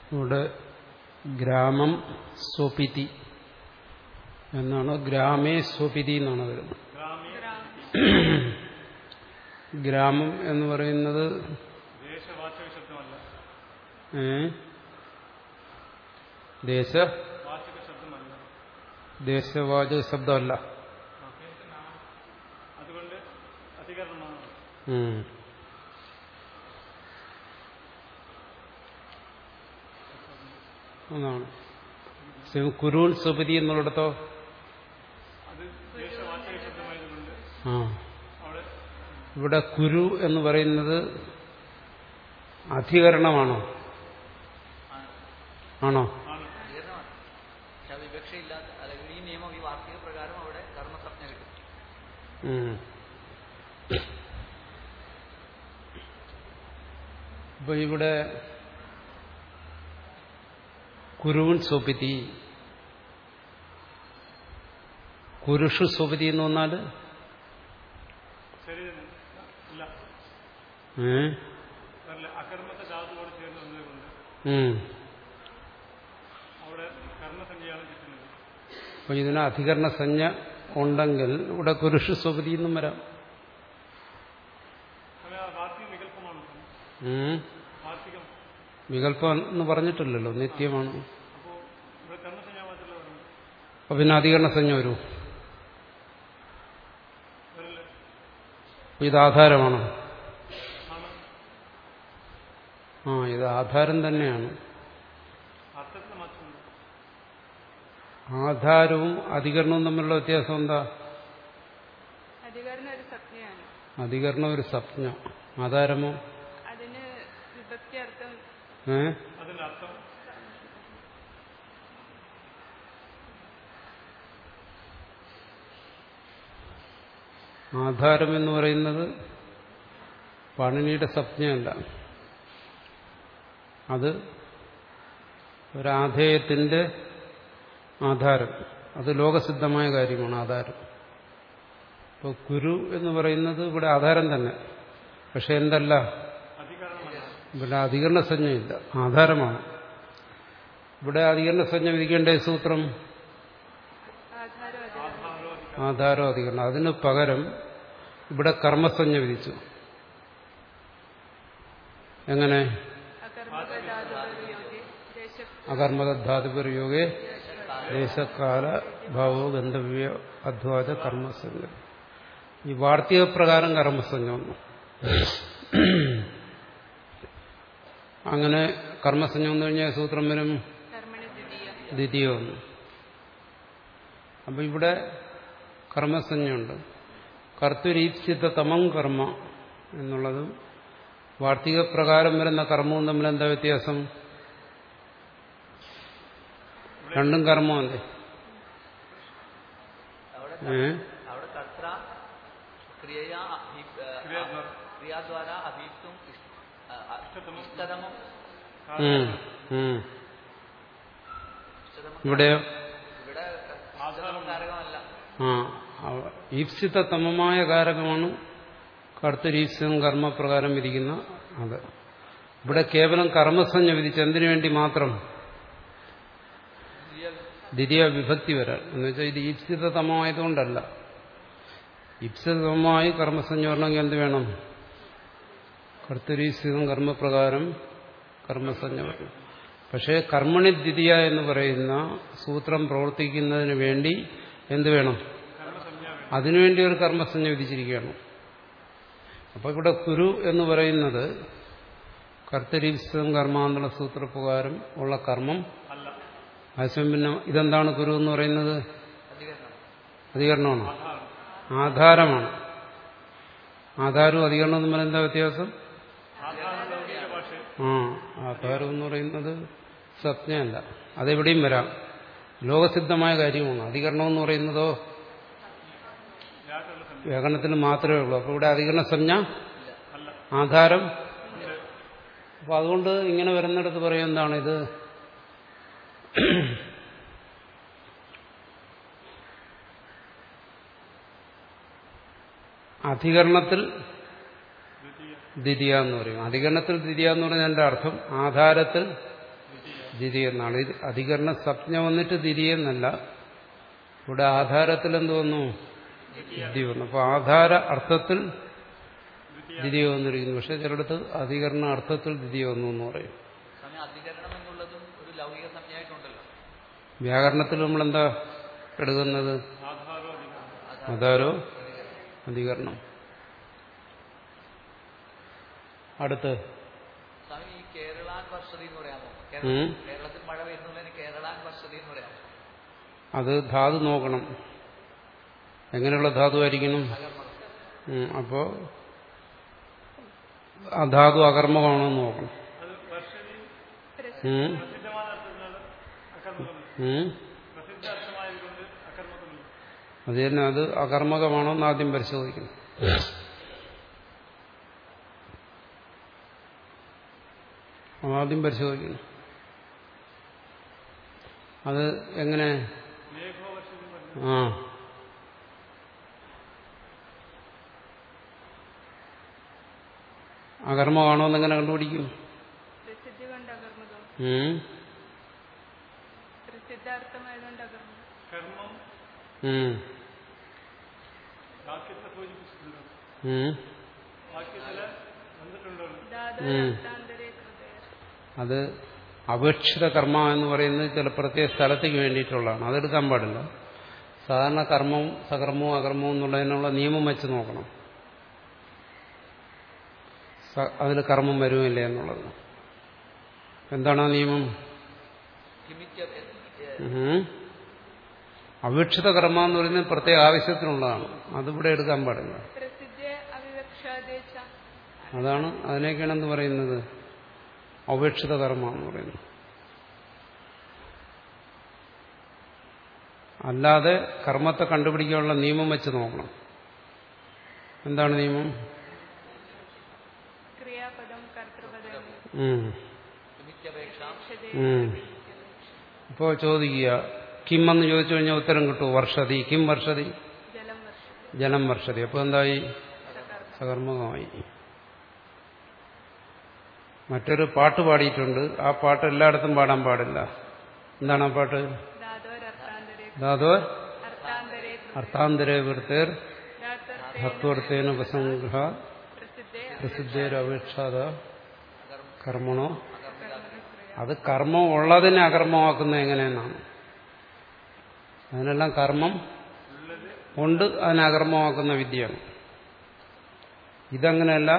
ഇവിടെ ഗ്രാമം സ്വപിതി എന്നാണ് ഗ്രാമേ സ്വപിതി എന്നാണ് വരുന്നത് ഗ്രാമം എന്ന് പറയുന്നത് ദേശവാചക ശബ്ദമല്ല ഏ ദേശ വാചക ശബ്ദമല്ല ദേശവാചക ശബ്ദമല്ല ഓക്കെ അതുകൊണ്ട് അധികരണമാണ് ഉം. അതാണ് സെ- കുരുൺ സുപതി എന്നുള്ളിടത്തോ അത് ദേശവാചക ശബ്ദമായതുകൊണ്ട് ആ അവിടെ ഇവിടെ കുരു എന്ന് പറയുന്നത് അധികരണമാണോ ആണോ ആണ് അധികരണമാണ് പക്ഷെ അത് വിവക്ഷയില്ലാത്ത അല്ലെങ്കിൽ ഈ നിയമം ഈ വാർഷിക പ്രകാരം അവിടെ കർമ്മസംജ്ഞ കിട്ടും ഉം. അപ്പൊ ഇവിടെ കുരുവൻ സ്വപിതി കുരുഷു സ്വപിതി എന്ന് പറഞ്ഞാല് ശരി തന്നെ ഇല്ല ഏ അല്ല അകർമ്മത്തെ ധാതുവോട് ചേർന്ന് വന്നതുകൊണ്ട് ഉം. അവിടെ കർമ്മസംഖ്യയാണ് കിട്ടുന്നത് അപ്പൊ ഇതിന് അധികരണ സംജ്ഞ ഉണ്ടെങ്കിൽ ഇവിടെ കുരുഷു സ്വപതി എന്നും വരാം അത് ആ വാർഷിക വികല്പമാണ് ഉം. വാർഷികം വികല്പം എന്ന് പറഞ്ഞിട്ടില്ലല്ലോ നിത്യമാണ് അപ്പോൾ ഇവിടെ കർമ്മസംഖ്യ മാത്രമല്ല പറയുന്നത് അപ്പൊ പിന്നെ അധികരണ സംജ്ഞ വരൂ വരില്ല അപ്പൊ ഇത് ആധാരമാണോ ആണ് ആ ഇത് ആധാരം തന്നെയാണ് അർത്ഥത്തിന് മാറ്റമുണ്ട് ആധാരവും അധികരണവും തമ്മിലുള്ള വ്യത്യാസം എന്താ അധികാരം ഒരു സംജ്ഞയാണ് അധികരണം ഒരു സംജ്ഞ ആധാരമോ അതിന് വിഭക്തി അർത്ഥം ഏ അതിന്റെ അർത്ഥം ആധാരം എന്ന് പറയുന്നത് പാണിനിയുടെ സംജ്ഞയല്ല അത് ഒരാധേയത്തിന്റെ ആധാരം അത് ലോകസിദ്ധമായ കാര്യമാണ് ആധാരം ഇപ്പോൾ കുരു എന്ന് പറയുന്നത് ഇവിടെ ആധാരം തന്നെ പക്ഷെ എന്തല്ല അധികരണമല്ല ഇവിടെ അധികരണ സംജ്ഞയില്ല ആധാരമാണ് ഇവിടെ അധികരണ സംജ്ഞ വിധിക്കേണ്ട ഈ സൂത്രം ആധാരം അധികാരം ആധാരോ അധികാരം ആധാരം അധികരണം അതിന് പകരം ഇവിടെ കർമ്മസഞ്ജ വിധിച്ചു എങ്ങനെ അകർമ്മകഥാതുപയോഗി ദേശ അകർമ്മകധാതുപരയോഗേ ദേശകാല ഭാവോ ഗന്ധവ്യ അധ്വാജ കർമ്മസഞ്ജ ഈ വാർത്തിക പ്രകാരം കർമ്മസഞ്ജ വന്നു അങ്ങനെ കർമ്മസഞ്ജ വന്നു കഴിഞ്ഞാൽ സൂത്രം വരും കർമ്മണ ദ്വിതീയ ദ്വിതീയ വന്നു അപ്പൊ ഇവിടെ കർമ്മസഞ്ജയുണ്ട് കർത്തുരീപ്സിത തമം കർമ്മ എന്നുള്ളതും വാർത്തിക പ്രകാരം വരുന്ന കർമ്മവും തമ്മിൽ എന്താ വ്യത്യാസം രണ്ടും കർമ്മമല്ലേ അവിടെ ഏ അവിടെ കർത്ര ക്രിയയാ അഭി- ഏ, ആ, ക്രിയാദ്വാര അഭീപ്തും ഇഷ്- ആ, ആ, ഇഷ്ടതമം ഉം, ഉം. ഇഷ്ടതമം ഇവിടെയോ ഇവിടെ ഇഷ്ടതമം കാരകമല്ല ആ അവ- ഈപ്സിത തമമായ കാരകമാണ് കർത്തരീപ്സിതം കർമ്മപ്രകാരം വിധിക്കുന്ന അത് ഇവിടെ കേവലം കർമ്മസഞ്ജ വിധിച്ച് എന്തിനു വേണ്ടി മാത്രം ദ്വിതീയ വിഭക്തി വരാൻ എന്ന് വെച്ചാൽ ഇത് ഈപ്സിതതമമായതുകൊണ്ടല്ല ഈപ്സിതമായി കർമ്മസഞ്ജ വരണമെങ്കിൽ എന്ത് വേണം കർത്തരീപ്സിതം കർമ്മപ്രകാരം കർമ്മസഞ്ജ വരണം പക്ഷേ കർമ്മണി ദ്വിതീയ എന്ന് പറയുന്ന സൂത്രം പ്രവർത്തിക്കുന്നതിന് വേണ്ടി എന്ത് വേണം അതിനുവേണ്ടി ഒരു കർമ്മസഞ്ജ വിധിച്ചിരിക്കുകയാണ് അപ്പോൾ ഇവിടെ കുരു എന്ന് പറയുന്നത് കർത്തരീപ്സിതം കർമാന്തള സൂത്രപ്രകാരം ഉള്ള കർമ്മം അല്ല ആശയം പിന്നെ ഇതെന്താണ് കുരു എന്ന് പറയുന്നത് അധികരണം അധികരണമാണ് ആധാരം ആധാരമാണ് ആധാരവും അധികരണവും തമ്മിൽ എന്താ വ്യത്യാസം ആധാരം ലൗകിക ഭാഷ ആ ആധാരം എന്ന് പറയുന്നത് സജ്ഞയല്ല അതെവിടെയും വരാം ലോകസിദ്ധമായ കാര്യമാണ് അധികരണം എന്ന് പറയുന്നതോ വ്യാകരണ സംഖ്യ വ്യാകരണത്തിന് മാത്രമേ ഉള്ളൂ അപ്പോൾ ഇവിടെ അധികരണ സംജ്ഞ അല്ല ആധാരം ഉണ്ട് അപ്പൊ അതുകൊണ്ട് ഇങ്ങനെ വരുന്നിടത്ത് പറയും എന്താണ് ഇത് അധികരണത്തിൽ ദ്വിതീയ ദ്വിതീയ എന്ന് പറയും അധികരണത്തിൽ ദ്വിതീയ എന്ന് പറഞ്ഞാൽ എന്റെ അർത്ഥം ആധാരത്തിൽ ദ്വിതീയ ദ്വിതീയ എന്നാണ് ഇത് അധികരണ സംജ്ഞ വന്നിട്ട് ദ്വിതീയ എന്നല്ല ഇവിടെ ആധാരത്തിൽ എന്ത് വന്നു ദ്വിതീയ വന്നു അപ്പൊ ആധാര അർത്ഥത്തിൽ ദ്വിതീയ വന്നിരിക്കുന്നു പക്ഷെ ചിലടത്ത് അധികരണ അർത്ഥത്തിൽ ദ്വിതീയ വന്നു എന്ന് പറയും സമയം അധികരണം എന്നുള്ളതും ഒരു ലൗകിക സംജ്ഞയായിട്ടുണ്ടല്ലോ വ്യാകരണത്തിൽ നമ്മളെന്താ എടുക്കുന്നത് ആധാരോ അധികാരം അതാരോ അധികരണം അടുത്ത് സ്വാമി ഈ കേരളാൻ വർഷതി എന്ന് പറയാമോ ഉം. കേരള- കേരളത്തിൽ മഴ വരുന്നുള്ളതിന് കേരളാൻ വർഷതി എന്ന് പറയാമോ അത് ധാതു നോക്കണം എങ്ങനെയുള്ള ധാതു ആയിരിക്കണം അകർമ്മണം ഉം, അപ്പോ ആ ധാതു അകർമ്മമാണോ എന്ന് നോക്കണം അത് വർഷതി ഉം, പ്രസിദ്ധമായ അർത്ഥത്തിനാണ് അകർമ്മകം ഉം. പ്രസിദ്ധ അർത്ഥമായതുകൊണ്ട് അകർമ്മകം അത് തന്നെ അത് അകർമ്മകമാണോ എന്ന് ആദ്യം പരിശോധിക്കണം അത് ആദ്യം പരിശോധിക്കണം അത് എങ്ങനെ മേഘോ വർഷതി പറഞ്ഞു ആ അകർമ്മമാണോ എന്നെങ്ങനെ കണ്ടുപിടിക്കും പ്രസിദ്ധി കൊണ്ട് അകർമ്മതം ഉം, പ്രസിദ്ധാർത്ഥമായതുകൊണ്ട് അകർമ്മം കർമ്മം ഉം, വാക്യത്തെ സൂചിപ്പിച്ചിട്ടുണ്ട് ഉം. വാക്യത്തില് വന്നിട്ടുണ്ടോ ഉം. ധാതാന്തരേ ഹൃദയ അത് അപേക്ഷിത കർമ്മ എന്ന് പറയുന്നത് ചില പ്രത്യേക സ്ഥലത്തേക്ക് വേണ്ടിയിട്ടുള്ളതാണ് അതെടുക്കാൻ പാടില്ല സാധാരണ കർമ്മവും സകർമ്മവും അകർമ്മവും എന്നുള്ളതിനുള്ള നിയമം വെച്ച് നോക്കണം അതിൽ കർമ്മം വരുമില്ല എന്നുള്ളത് എന്താണ് ആ നിയമം കിമിച്ച ഉം. അപേക്ഷിത കർമ്മ എന്ന് പറയുന്നത് പ്രത്യേക ആവശ്യത്തിനുള്ളതാണ് അതിവിടെ എടുക്കാൻ പാടില്ല പ്രസിദ്ധ അവിവക്ഷാദേശ അതാണ് അതിനൊക്കെയാണ് എന്ത് പറയുന്നത് അപേക്ഷിത കർമ്മ എന്ന് പറയുന്നത് അല്ലാതെ കർമ്മത്തെ കണ്ടുപിടിക്കാനുള്ള നിയമം വെച്ച് നോക്കണം എന്താണ് നിയമം ക്രിയാപദം കർത്തൃപദം ഉം. കിമിത്യപേക്ഷ ഉം. ഇപ്പോ ചോദിക്കുക കിം എന്ന് ചോദിച്ചു കഴിഞ്ഞാൽ ഉത്തരം കിട്ടുമോ വർഷതി കിം വർഷതി ജലം വർഷം ജലം വർഷതി അപ്പോൾ എന്തായി സകർമ്മകമായി മറ്റൊരു പാട്ട് പാടിയിട്ടുണ്ട് ആ പാട്ട് എല്ലായിടത്തും പാടാൻ പാടില്ല എന്താണ് ആ പാട്ട് ധാതോരർത്ഥാന്തരേ ധാതോ അർത്ഥാന്തരേ അർത്ഥാന്തരേ വൃത്തേർ ധാത്തർത്ഥേ ഹത്വർത്ഥേന ഉപസംഗ്രഹ പ്രസിദ്ധേ പ്രസിദ്ധേരപേക്ഷാത അകർമ്മ കർമ്മണോ അകർമ്മിത അത് കർമ്മം ഉള്ളതിനെ അകർമ്മമാക്കുന്നത് എങ്ങനെയെന്നാണ് അതിനെല്ലാം കർമ്മം കൊണ്ട് അതിനെ അകർമ്മമാക്കുന്ന വിദ്യയാണ് ഇതങ്ങനെയല്ല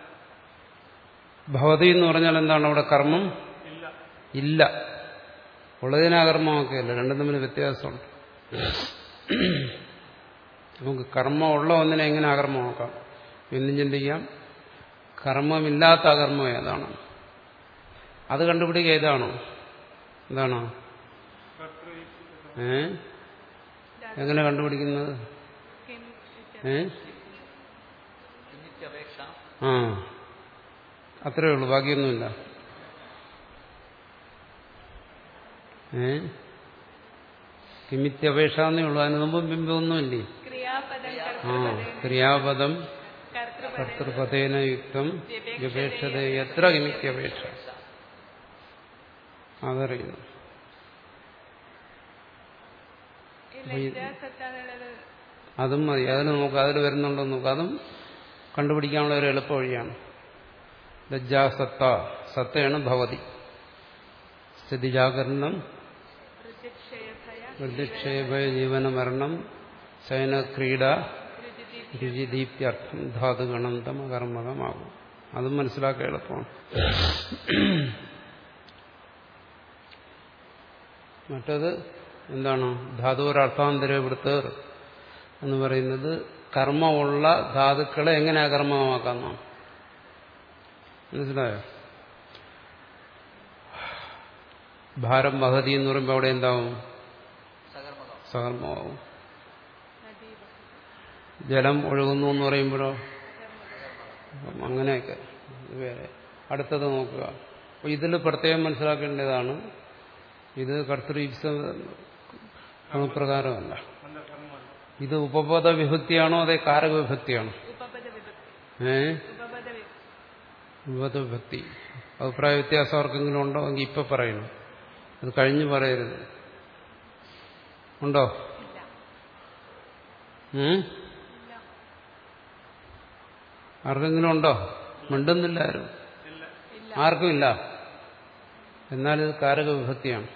ഭവതി എന്ന് പറഞ്ഞാൽ എന്താണ് അവിടെ കർമ്മം ഇല്ല ഇല്ല ഉള്ളതിനെ അകർമ്മമാക്കുകയല്ല രണ്ടും തമ്മിൽ വ്യത്യാസമുണ്ട് നമുക്ക് കർമ്മം ഉള്ള ഒന്നിനെ എങ്ങനെ അകർമ്മമാക്കാം എന്നും ചിന്തിക്കാം കർമ്മമില്ലാത്ത അകർമ്മം ഏതാണ് അത് കണ്ടുപിടിക്കുക ഏതാണോ എന്താണോ കർത്തൃ ഏ എങ്ങനെ കണ്ടുപിടിക്കുന്നത് കിം ഏ കിമിത്യപേക്ഷ ആ അത്രേ ഉള്ളൂ ബാക്കിയൊന്നുമില്ല ഏ കിമിത്യപേക്ഷ എന്നേ ഉള്ളൂ അതിന് മുമ്പ് ബിംബമൊന്നുമില്ലേ ക്രിയാപദം ആ കർത്തൃപദേ ക്രിയാപദം കർത്തൃപദേ കർത്തൃപതേന യുക്തം വ്യപേക്ഷത എത്ര കിമിത്യപേക്ഷ അതറിയുന്നു ഈ ലജ്ജാസത്താന്നുള്ളത് അതും മതി അതിന് നോക്കാം അതിൽ വരുന്നുണ്ടോ എന്ന് നോക്കാം അതും കണ്ടുപിടിക്കാനുള്ള ഒരു എളുപ്പ വഴിയാണ് ലജ്ജാസത്ത സത്തയാണ് ഭവതി സ്ഥിതിജാഗരണം പ്രതിക്ഷേപയ വൃദ്ധിക്ഷേപ ജീവന മരണം ശയന ക്രീഡ രുചിതി രുചിദീപ്യർത്ഥം ധാതുഗണം തമകർമ്മകമാകും അതും മനസ്സിലാക്കാൻ എളുപ്പമാണ് മറ്റത് എന്താണ് ധാതുവൊരർത്ഥാന്തരവൃത്തർ എന്ന് പറയുന്നത് കർമ്മമുള്ള ധാതുക്കളെ എങ്ങനെ അകർമ്മമാക്കാന്നാണ് മനസ്സിലായോ ഭാരം വഹതി എന്ന് പറയുമ്പോൾ അവിടെ എന്താവും സകർമ്മകം സകർമ്മമാവും നദീ ജലം ഒഴുകുന്നു എന്ന് പറയുമ്പോഴോ അപ്പം അങ്ങനെയൊക്കെ ഇത് വേറെ അടുത്തത് നോക്കുക അപ്പോൾ ഇതിൽ പ്രത്യേകം മനസ്സിലാക്കേണ്ടതാണ് ഇത് കർത്തൃപ്സ ക്രമപ്രകാരമല്ല അന്ന കർമ്മമല്ല ഇത് ഉപപദ വിഭക്തിയാണോ അതേ കാരക വിഭക്തിയാണോ ഉപപദ വിഭക്തി ഏ ഉപപദ വിഭക്തി ഉപപദ വിഭക്തി അഭിപ്രായ വ്യത്യാസം ആർക്കെങ്കിലും ഉണ്ടോ എങ്കിൽ ഇപ്പൊ പറയണം അത് കഴിഞ്ഞു പറയരുത് ഉണ്ടോ ഇല്ല ഉം? ഇല്ല ആർക്കെങ്കിലും ഉണ്ടോ മിണ്ടുന്നില്ല ആരും ഇല്ല ഇല്ല ആർക്കും ഇല്ല എന്നാൽ ഇത് കാരക വിഭക്തിയാണ്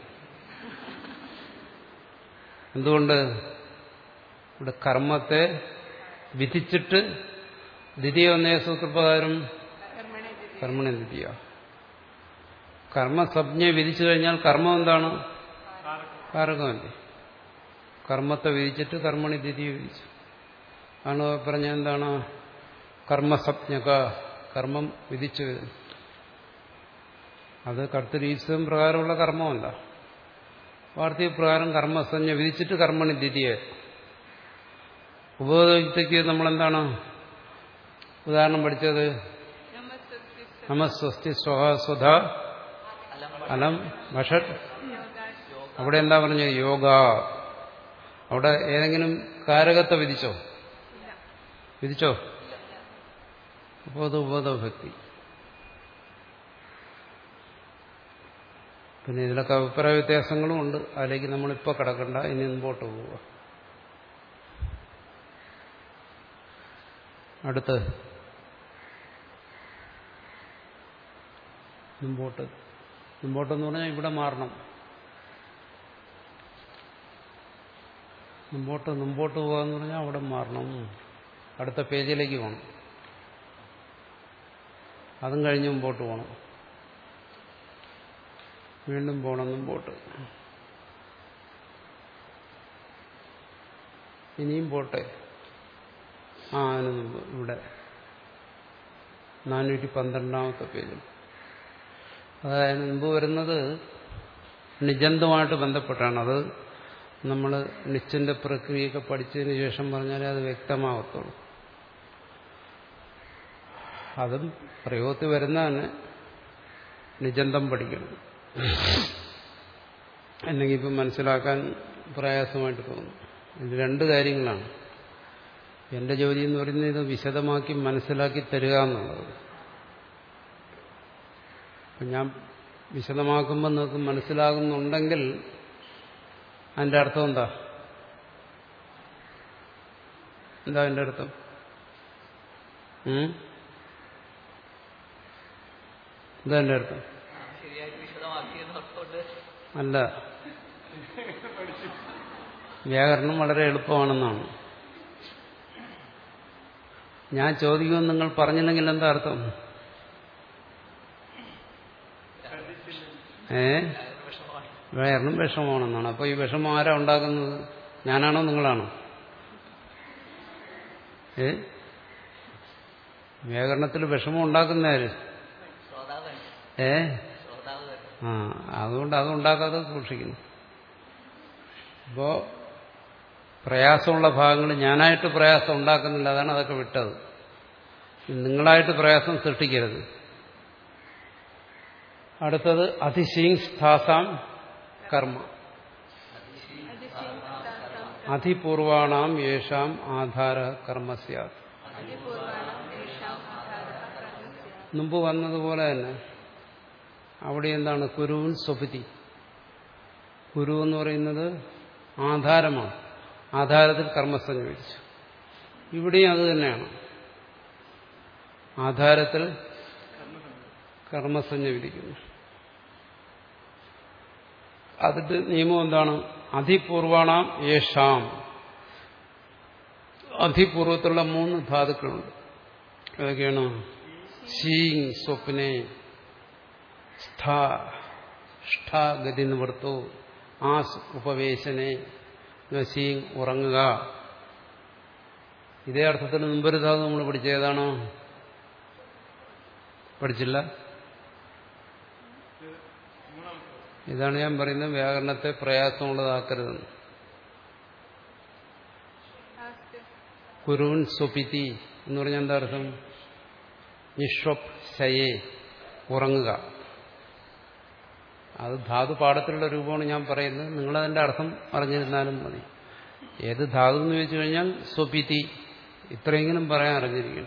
എന്തുകൊണ്ട് ഇവിടെ കർമ്മത്തെ വിധിച്ചിട്ട് ദ്വിതീയ ഒന്നേ സൂത്രപ്രകാരം കർമ്മണേ ദ്വിതീയ കർമ്മണ ദ്വിതീയ കർമ്മസജ്ഞയെ വിധിച്ചു കഴിഞ്ഞാൽ കർമ്മം എന്താണ് കാരകമല്ലേ കർമ്മത്തെ വിധിച്ചിട്ട് കർമ്മണി ദ്വിതീയ വിധിച്ചു ആണ് പറഞ്ഞ എന്താണ് കർമ്മസജ്ഞക കർമ്മം വിധിച്ചു വരുന്നു അത് കർത്തരീസം പ്രകാരമുള്ള കർമ്മമല്ല വാർത്തക പ്രകാരം കർമ്മസഞ്ജ വിധിച്ചിട്ട് കർമ്മണി ദ്വിതീയ ഉപബോധവിദ്യക്ക് നമ്മളെന്താണ് ഉദാഹരണം പഠിച്ചത് നമസ്തുതി നമസ്വസ്തി സ്വഹ സ്വധ അലം അലം ഭഷത് യോഗാശ അവിടെ എന്താ പറഞ്ഞത് യോഗ അവിടെ ഏതെങ്കിലും കാരകത്തെ വിധിച്ചോ ഇല്ല വിധിച്ചോ അപ്പോൾ അത് ഉപബോധഭക്തി പിന്നെ ഇതിലൊക്കെ അഭിപ്രായ വ്യത്യാസങ്ങളും ഉണ്ട് അതിലേക്ക് നമ്മളിപ്പോൾ കിടക്കണ്ട ഇനി മുമ്പോട്ട് പോവുക അടുത്ത് മുമ്പോട്ട് മുമ്പോട്ടെന്ന് പറഞ്ഞാൽ ഇവിടെ മാറണം മുമ്പോട്ട് മുമ്പോട്ട് പോകാന്ന് പറഞ്ഞാൽ അവിടെ മാറണം അടുത്ത പേജിലേക്ക് പോകണം അതും കഴിഞ്ഞ് മുമ്പോട്ട് പോകണം വീണ്ടും പോകണം മുമ്പോട്ട് ഇനിയും പോട്ടെ ആ അതിന് മുമ്പ് ഇവിടെ നാനൂറ്റി പന്ത്രണ്ടാമത്തെ പേജിൽ അതായത് മുമ്പ് വരുന്നത് നിജന്തമായിട്ട് ബന്ധപ്പെട്ടാണ് അത് നമ്മൾ നിശ്ചന്റെ പ്രക്രിയയൊക്കെ പഠിച്ചതിന് ശേഷം പറഞ്ഞാലേ അത് വ്യക്തമാകത്തുള്ളൂ അതും പ്രയോഗത്തിൽ വരുന്നതന്നെ നിജന്തം പഠിക്കണം അല്ലെങ്കിൽ ഇപ്പം മനസ്സിലാക്കാൻ പ്രയാസമായിട്ട് തോന്നും ഇത് രണ്ട് കാര്യങ്ങളാണ് എന്റെ ജോലി എന്ന് പറയുന്നത് ഇത് വിശദമാക്കി മനസ്സിലാക്കി തരിക എന്നുള്ളത് അപ്പം ഞാൻ വിശദമാക്കുമ്പോൾ നിങ്ങൾക്ക് മനസ്സിലാകുന്നുണ്ടെങ്കിൽ അതിന്റെ അർത്ഥം എന്താ എന്താ അതിന്റെ അർത്ഥം ഉം? എന്താ അതിന്റെ അർത്ഥം ശരിയായിട്ട് വിശദമാക്കിയെന്ന് ഓർത്തുകൊണ്ട് അല്ല വ്യാകരണം വളരെ എളുപ്പമാണെന്നാണ് ഞാൻ ചോദിക്കുമെന്ന് നിങ്ങൾ പറഞ്ഞില്ലെങ്കിൽ എന്താ അർത്ഥം ഏ വിഷമമാണ് വ്യാകരണം വിഷമമാണെന്നാണ് അപ്പോൾ ഈ വിഷമം ആരാ ഉണ്ടാക്കുന്നത് ഞാനാണോ നിങ്ങളാണോ ഏ വ്യാകരണത്തിൽ വിഷമം ഉണ്ടാക്കുന്നവര് ശ്രോതാവ് തന്നെ ഏ ശ്രോതാവ് തന്നെ ആ അതുകൊണ്ട് അത് ഉണ്ടാക്കാതെ സൂക്ഷിക്കുന്നു അപ്പോ പ്രയാസമുള്ള ഭാഗങ്ങൾ ഞാനായിട്ട് പ്രയാസം ഉണ്ടാക്കുന്നില്ല അതാണ് അതൊക്കെ വിട്ടത് നിങ്ങളായിട്ട് പ്രയാസം സൃഷ്ടിക്കരുത് അടുത്തത് അതിശീങ് സ്ഥാസാം കർമ്മ അതിശീലതാസം അതിപൂർവാണാം യേഷാം ആധാര കർമ്മ സ്യാത് അതിപൂർവാണം യേഷാം ആധാരഃ കർമ്മസ്യ മുമ്പ് വന്നതുപോലെ തന്നെ അവിടെ എന്താണ് കുരുവും സ്വപതി കുരു എന്ന് പറയുന്നത് ആധാരമാണ് ആധാരത്തിൽ കർമ്മസഞ്ജ വിധിച്ചു ഇവിടെയും അത് തന്നെയാണ് ആധാരത്തിൽ കർമ്മസഞ്ജ വിധിക്കുന്നു അതിന്റെ നിയമം എന്താണ് അതിപൂർവാണാം യേഷാം അതിപൂർവത്തിലുള്ള മൂന്ന് ധാതുക്കളുണ്ട് ഏതൊക്കെയാണ് ശീങ് സ്വപ്നെ സ്ഥ ഷ്ഠ ഗതി നിവൃത്തോ ആസ് ഉപവേശനെ ശീങ് ഉറങ്ങുക ഇതേ അർത്ഥത്തിൽ മുമ്പൊരു ധാതു നമ്മൾ പഠിച്ച ഏതാണോ പഠിച്ചില്ല ഇതാണ് ഞാൻ പറയുന്നത് വ്യാകരണത്തെ പ്രയാസമുള്ളതാക്കരുതെന്ന് ആസ്തി കുരുൻ സ്വപിതി എന്ന് പറഞ്ഞാൽ എന്താ അർത്ഥം നിഷ്വപ് ശയേ ഉറങ്ങുക അത് ധാതു പാഠത്തിലുള്ള രൂപമാണ് ഞാൻ പറയുന്നത് നിങ്ങളതിന്റെ അർത്ഥം അറിഞ്ഞിരുന്നാലും മതി ഏത് ധാതു എന്ന് ചോദിച്ചു കഴിഞ്ഞാൽ സ്വപിതി ഇത്രയെങ്കിലും പറയാൻ അറിഞ്ഞിരിക്കണം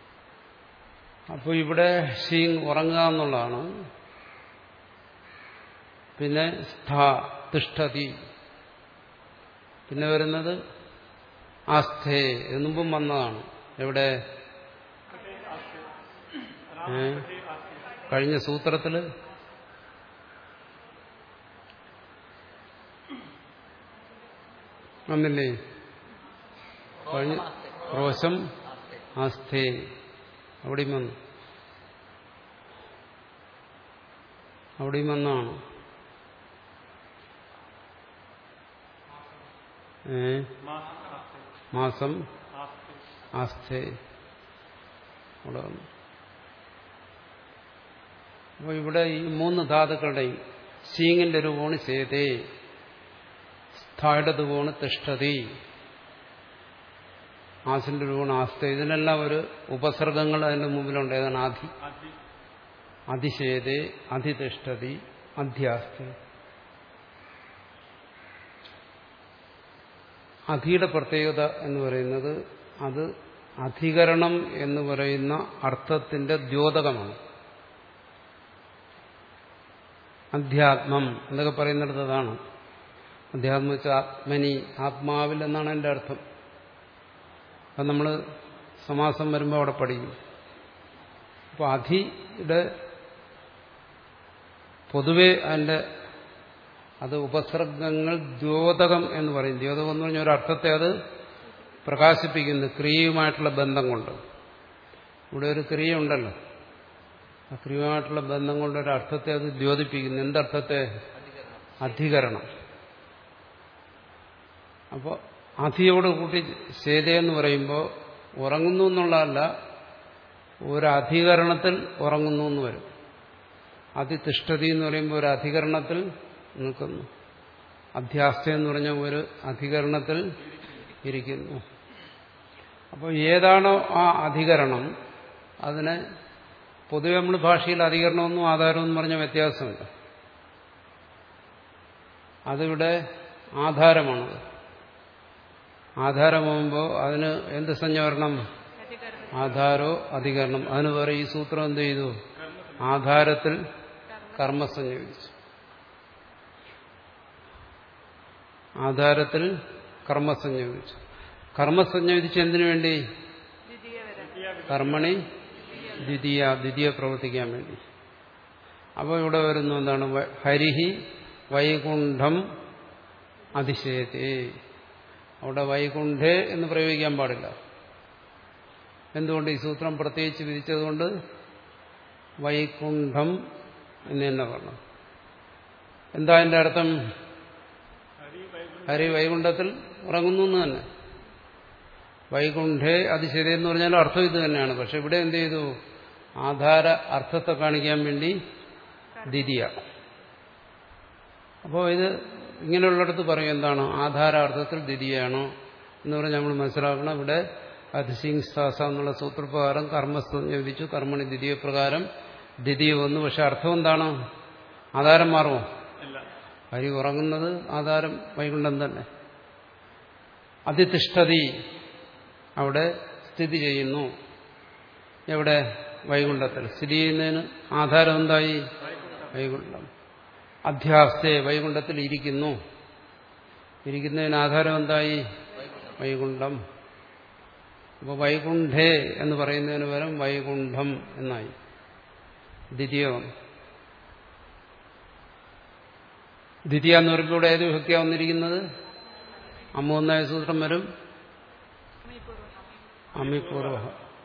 അപ്പോൾ ഇവിടെ ഷീങ് ഉറങ്ങുക എന്നുള്ളതാണ് പിന്നെ സ്ഥ തിഷ്ഠതി പിന്നെ വരുന്നത് ആസ്ഥേ ഇത് മുമ്പും വന്നതാണ് എവിടെ ഏ? കഴിഞ്ഞ സൂത്രത്തില് വന്നില്ലേ കഴിഞ്ഞ റോശം ആസ്ഥേ അവിടെയും വന്നു അവിടെയും വന്നാണ് ഏ മാസം ആസ്ഥേ അവിടെ വന്നു അപ്പോൾ ഇവിടെ ഈ മൂന്ന് ധാതുക്കളുടെയും സീങ്ങിന്റെ രൂപമാണ് സേതേ സ്ഥായുടെ രൂപമാണ് തിഷ്ഠതി ആസിന്റെ രൂപമാണ് ആസ്ഥ ഇതിനെല്ലാം ഒരു ഉപസർഗങ്ങൾ അതിന്റെ മുമ്പിലുണ്ട് ഏതാണ് ആധി അതിശേതേ അതിതിഷ്ഠതി അധ്യാസ്ഥ അധിയുടെ പ്രത്യേകത എന്ന് പറയുന്നത് അത് അധികരണം എന്ന് പറയുന്ന അർത്ഥത്തിന്റെ ദ്യോതകമാണ് അധ്യാത്മം എന്നൊക്കെ പറയുന്നിടത്ത് അതാണ് അധ്യാത്മം വെച്ചാൽ ആത്മനി ആത്മാവിൽ എന്നാണ് എൻ്റെ അർത്ഥം അത് നമ്മൾ സമാസം വരുമ്പോൾ അവിടെ പഠിക്കും അപ്പോൾ അധിയുടെ പൊതുവെ അതിൻ്റെ അത് ഉപസർഗങ്ങൾ ദ്യോതകം എന്ന് പറയും ദ്യോതകം എന്ന് പറഞ്ഞ ഒരർത്ഥത്തെ അത് പ്രകാശിപ്പിക്കുന്നു ക്രിയയുമായിട്ടുള്ള ബന്ധം കൊണ്ട് ഇവിടെ ഒരു ക്രിയ ഉണ്ടല്ലോ ആ ക്രിയയുമായിട്ടുള്ള ബന്ധം കൊണ്ട് ഒരു അർത്ഥത്തെ അത് ദ്യോതിപ്പിക്കുന്നു എന്തർത്ഥത്തെ അധികരണം അപ്പോൾ അധിയോട് കൂട്ടി ശേതയെന്ന് പറയുമ്പോൾ ഉറങ്ങുന്നു എന്നുള്ളതല്ല ഒരു അധികരണത്തിൽ ഉറങ്ങുന്നു എന്ന് വരും അതിതിഷ്ഠതി എന്ന് പറയുമ്പോൾ ഒരു അധികരണത്തിൽ നിൽക്കുന്നു അധ്യാസ്ഥ എന്ന് പറഞ്ഞ ഒരു അധികരണത്തിൽ ഇരിക്കുന്നു അപ്പോൾ ഏതാണോ ആ അധികരണം അതിനെ പൊതുവെ നമ്മൾ ഭാഷയിൽ അധികരണമെന്നും ആധാരമെന്നും പറഞ്ഞ വ്യത്യാസമുണ്ട് അതിവിടെ ആധാരമാണത് ആധാരമാകുമ്പോൾ അതിന് എന്ത് സംജ്ഞ വരണം അധികരണം ആധാരോ അധികരണം അതിന് വേറെ ഈ സൂത്രം എന്ത് ചെയ്തു ആധാരത്തിൽ കർമ്മസഞ്ജ വിധിച്ചു ആധാരത്തിൽ കർമ്മസഞ്ജ വിധിച്ചു കർമ്മസഞ്ജ വിധിച്ച് എന്തിനു വേണ്ടി ദ്വിതീയ വരം കർമ്മണി ദ്വിതീയ ദ്വിതീയ പ്രവർത്തിക്കാൻ വേണ്ടി അപ്പോൾ ഇവിടെ വരുന്നു എന്താണ് വ- ഹരിഹി വൈകുണ്ഠം അതിശയത്തെ അവിടെ വൈകുണ്ഠേ എന്ന് പ്രയോഗിക്കാൻ പാടില്ല എന്തുകൊണ്ട് ഈ സൂത്രം പ്രത്യേകിച്ച് വിധിച്ചതുകൊണ്ട് വൈകുണ്ഠം എന്ന് തന്നെ പറഞ്ഞു എന്താ അതിന്റെ അർത്ഥം ഹരി വൈകുണ്ഠത്തിൽ ഉറങ്ങുന്നു എന്ന് തന്നെ വൈകുണ്ഠേ അതിശയത എന്ന് പറഞ്ഞാൽ അർത്ഥം ഇത് തന്നെയാണ് പക്ഷെ ഇവിടെ എന്ത് ചെയ്തു ആധാര അർത്ഥത്തെ കാണിക്കാൻ വേണ്ടി ദ്വിതീയ അപ്പോൾ ഇത് ഇങ്ങനെയുള്ളിടത്ത് പറയും എന്താണ് ആധാരാർത്ഥത്തിൽ ദ്വിതീയാണോ എന്ന് പറഞ്ഞ് നമ്മൾ മനസ്സിലാക്കണം ഇവിടെ അതിശിങ് സ്ഥാസ എന്നുള്ള സൂത്രപ്രകാരം കർമ്മസ്ഥ വിധിച്ചു കർമ്മണി ദ്വിതീയ പ്രകാരം ദ്വിതീയ വന്നു പക്ഷെ അർത്ഥം എന്താണ് ആധാരം മാറുമോ ഹരി ഉറങ്ങുന്നത് ആധാരം വൈകുണ്ഠം തന്നെ അതിതിഷ്ഠതി അവിടെ സ്ഥിതി ചെയ്യുന്നു എവിടെ വൈകുണ്ഠത്തിൽ സ്ഥിതി ചെയ്യുന്നതിന് ആധാരം എന്തായി വൈകുണ്ഠം അധ്യാസ്തേ വൈകുണ്ഠത്തിൽ ഇരിക്കുന്നു ഇരിക്കുന്നതിന് ആധാരം എന്തായി വൈകുണ്ഠം അപ്പോൾ വൈകുണ്ഠേ എന്ന് പറയുന്നതിന് പകരം വൈകുണ്ഠം എന്നായി ദ്വിതീയം ദ്വിതീയ എന്ന് പറയുമ്പോൾ ഇവിടെ ഏത് വിഭക്തിയാ വന്നിരിക്കുന്നത് അമ്മൂന്നായ സൂത്രം വരും അമിപൂർവ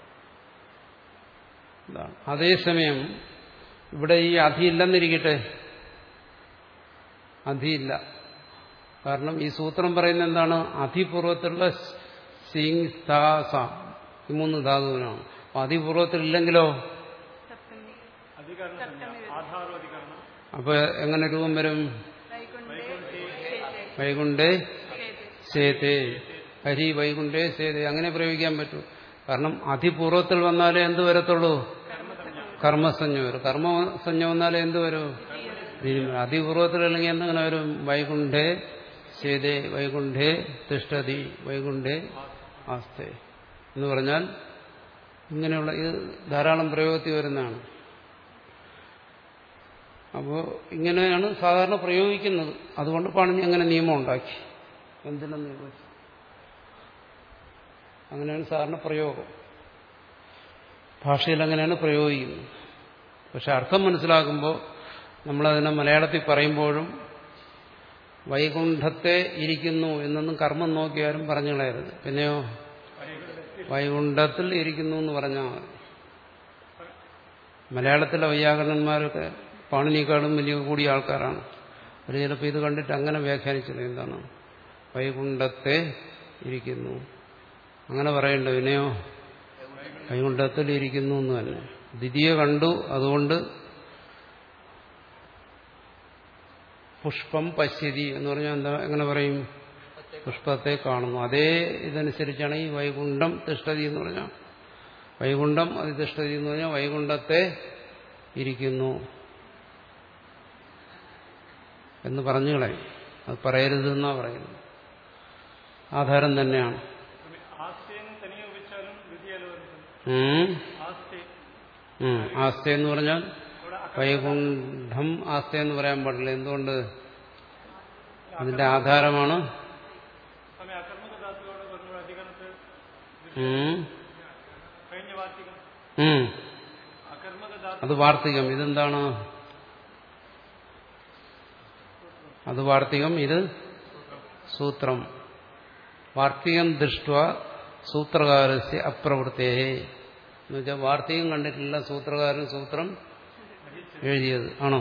ഇതാണ് അതേസമയം ഇവിടെ ഈ അധിയില്ലെന്നിരിക്കട്ടെ അധിയില്ല കാരണം ഈ സൂത്രം പറയുന്നത് എന്താണ് അധിപൂർവത്തിലുള്ള സിങ് സ്ഥാ സ ഈ മൂന്ന് ധാതുവിനാണ് അപ്പൊ അതിപൂർവത്തിലില്ലെങ്കിലോ സപ്തമി അധികരണം സപ്തമി വരും ആധാരം അധികരണം അപ്പൊ എങ്ങനെ രൂപം വരും വൈകുണ്ഠേ ശേഷേ വൈകുണ്ഠേ ശേതേ സേതേ ഹരി വൈകുണ്ഠേ സേതേ അങ്ങനെ പ്രയോഗിക്കാൻ പറ്റൂ കാരണം അതിപൂർവത്തിൽ വന്നാലേ എന്ത് വരത്തുള്ളൂ കർമ്മസഞ്ജ വരും കർമ്മസഞ്ജ വന്നാലേ എന്ത് വരും അതിപൂർവത്തിലല്ലെങ്കിൽ എന്തെങ്ങനെ വരും വൈകുണ്ഠേ സേതേ വൈകുണ്ഠേ തിഷ്ഠതി വൈകുണ്ഠേ ആസ്തേ എന്ന് പറഞ്ഞാൽ ഇങ്ങനെയുള്ള ഇത് ധാരാളം പ്രയോഗത്തിൽ വരുന്നതാണ് അപ്പോൾ ഇങ്ങനെയാണ് സാധാരണ പ്രയോഗിക്കുന്നത് അതുകൊണ്ട് പാണിനി അങ്ങനെ നിയമം ഉണ്ടാക്കി എന്തിനെന്ന് ചോദിച്ചു അങ്ങനെയാണ് സാധാരണ പ്രയോഗം ഭാഷയിൽ അങ്ങനെയാണ് പ്രയോഗിക്കുന്നത് പക്ഷെ അർത്ഥം മനസ്സിലാക്കുമ്പോൾ നമ്മളതിനെ മലയാളത്തിൽ പറയുമ്പോഴും വൈകുണ്ഠത്തെ ഇരിക്കുന്നു എന്നൊന്നും കർമ്മം നോക്കിയാലും പറഞ്ഞു കളയരുത് പിന്നെയോ വൈകുണ്ഠത്തിൽ ഇരിക്കുന്നു എന്ന് പറഞ്ഞാൽ മതി മലയാളത്തിലെ വൈയാകരണന്മാരൊക്കെ പാണിനേക്കാളും വലിയ കൂടിയ ആൾക്കാരാണ് അവർ ചിലപ്പോൾ ഇത് കണ്ടിട്ട് അങ്ങനെ വ്യാഖ്യാനിച്ചത് എന്താണ് വൈകുണ്ഠത്തെ ഇരിക്കുന്നു അങ്ങനെ പറയണ്ട വിനയോ വൈകുണ്ഠത്തിൽ ഇരിക്കുന്നു എന്ന് തന്നെ ദ്വിതീയ കണ്ടു അതുകൊണ്ട് പുഷ്പം പശ്യതി എന്ന് പറഞ്ഞാൽ എന്താ എങ്ങനെ പറയും പുഷ്പത്തെ കാണുന്നു അതേ ഇതനുസരിച്ചാണ് ഈ വൈകുണ്ഠം തിഷ്ടതി എന്ന് പറഞ്ഞാൽ വൈകുണ്ഠം അതിതിഷ്ടതി എന്ന് പറഞ്ഞാൽ വൈകുണ്ഠത്തെ ഇരിക്കുന്നു എന്ന് പറഞ്ഞു കളയും അത് പറയരുതെന്നാ പറയുന്നത് ആധാരം തന്നെയാണ് ആസ്തേന്ന് തനിയെ ഉപയോഗിച്ചാലും ദ്വിതീയല വരുന്നത് ഉം. ആസ്തേ ഉം. ആസ്ത എന്ന് പറഞ്ഞാൽ വൈകുണ്ഠം ആസ്ത എന്ന് പറയാൻ പാടില്ല എന്തുകൊണ്ട് അതിന്റെ ആധാരമാണ് സ്വാമി അകർമ്മക ധാത്തുവോട് പറഞ്ഞ അധികരണത്തിൽ ഉം. കഴിഞ്ഞ വാർത്തികം ഉം. അകർമ്മക ധാതു അത് വാർത്തികം ഇതെന്താണ് അത് വാർത്തികം ഇത് സൂത്രം വാർത്തികം ദൃഷ്ട സൂത്രകാരസ്യ അപ്രവൃത്തേ എന്നുവെച്ചാൽ വാർത്തികം കണ്ടിട്ടില്ല സൂത്രകാരൻ സൂത്രം എഴുതിയത് ആണോ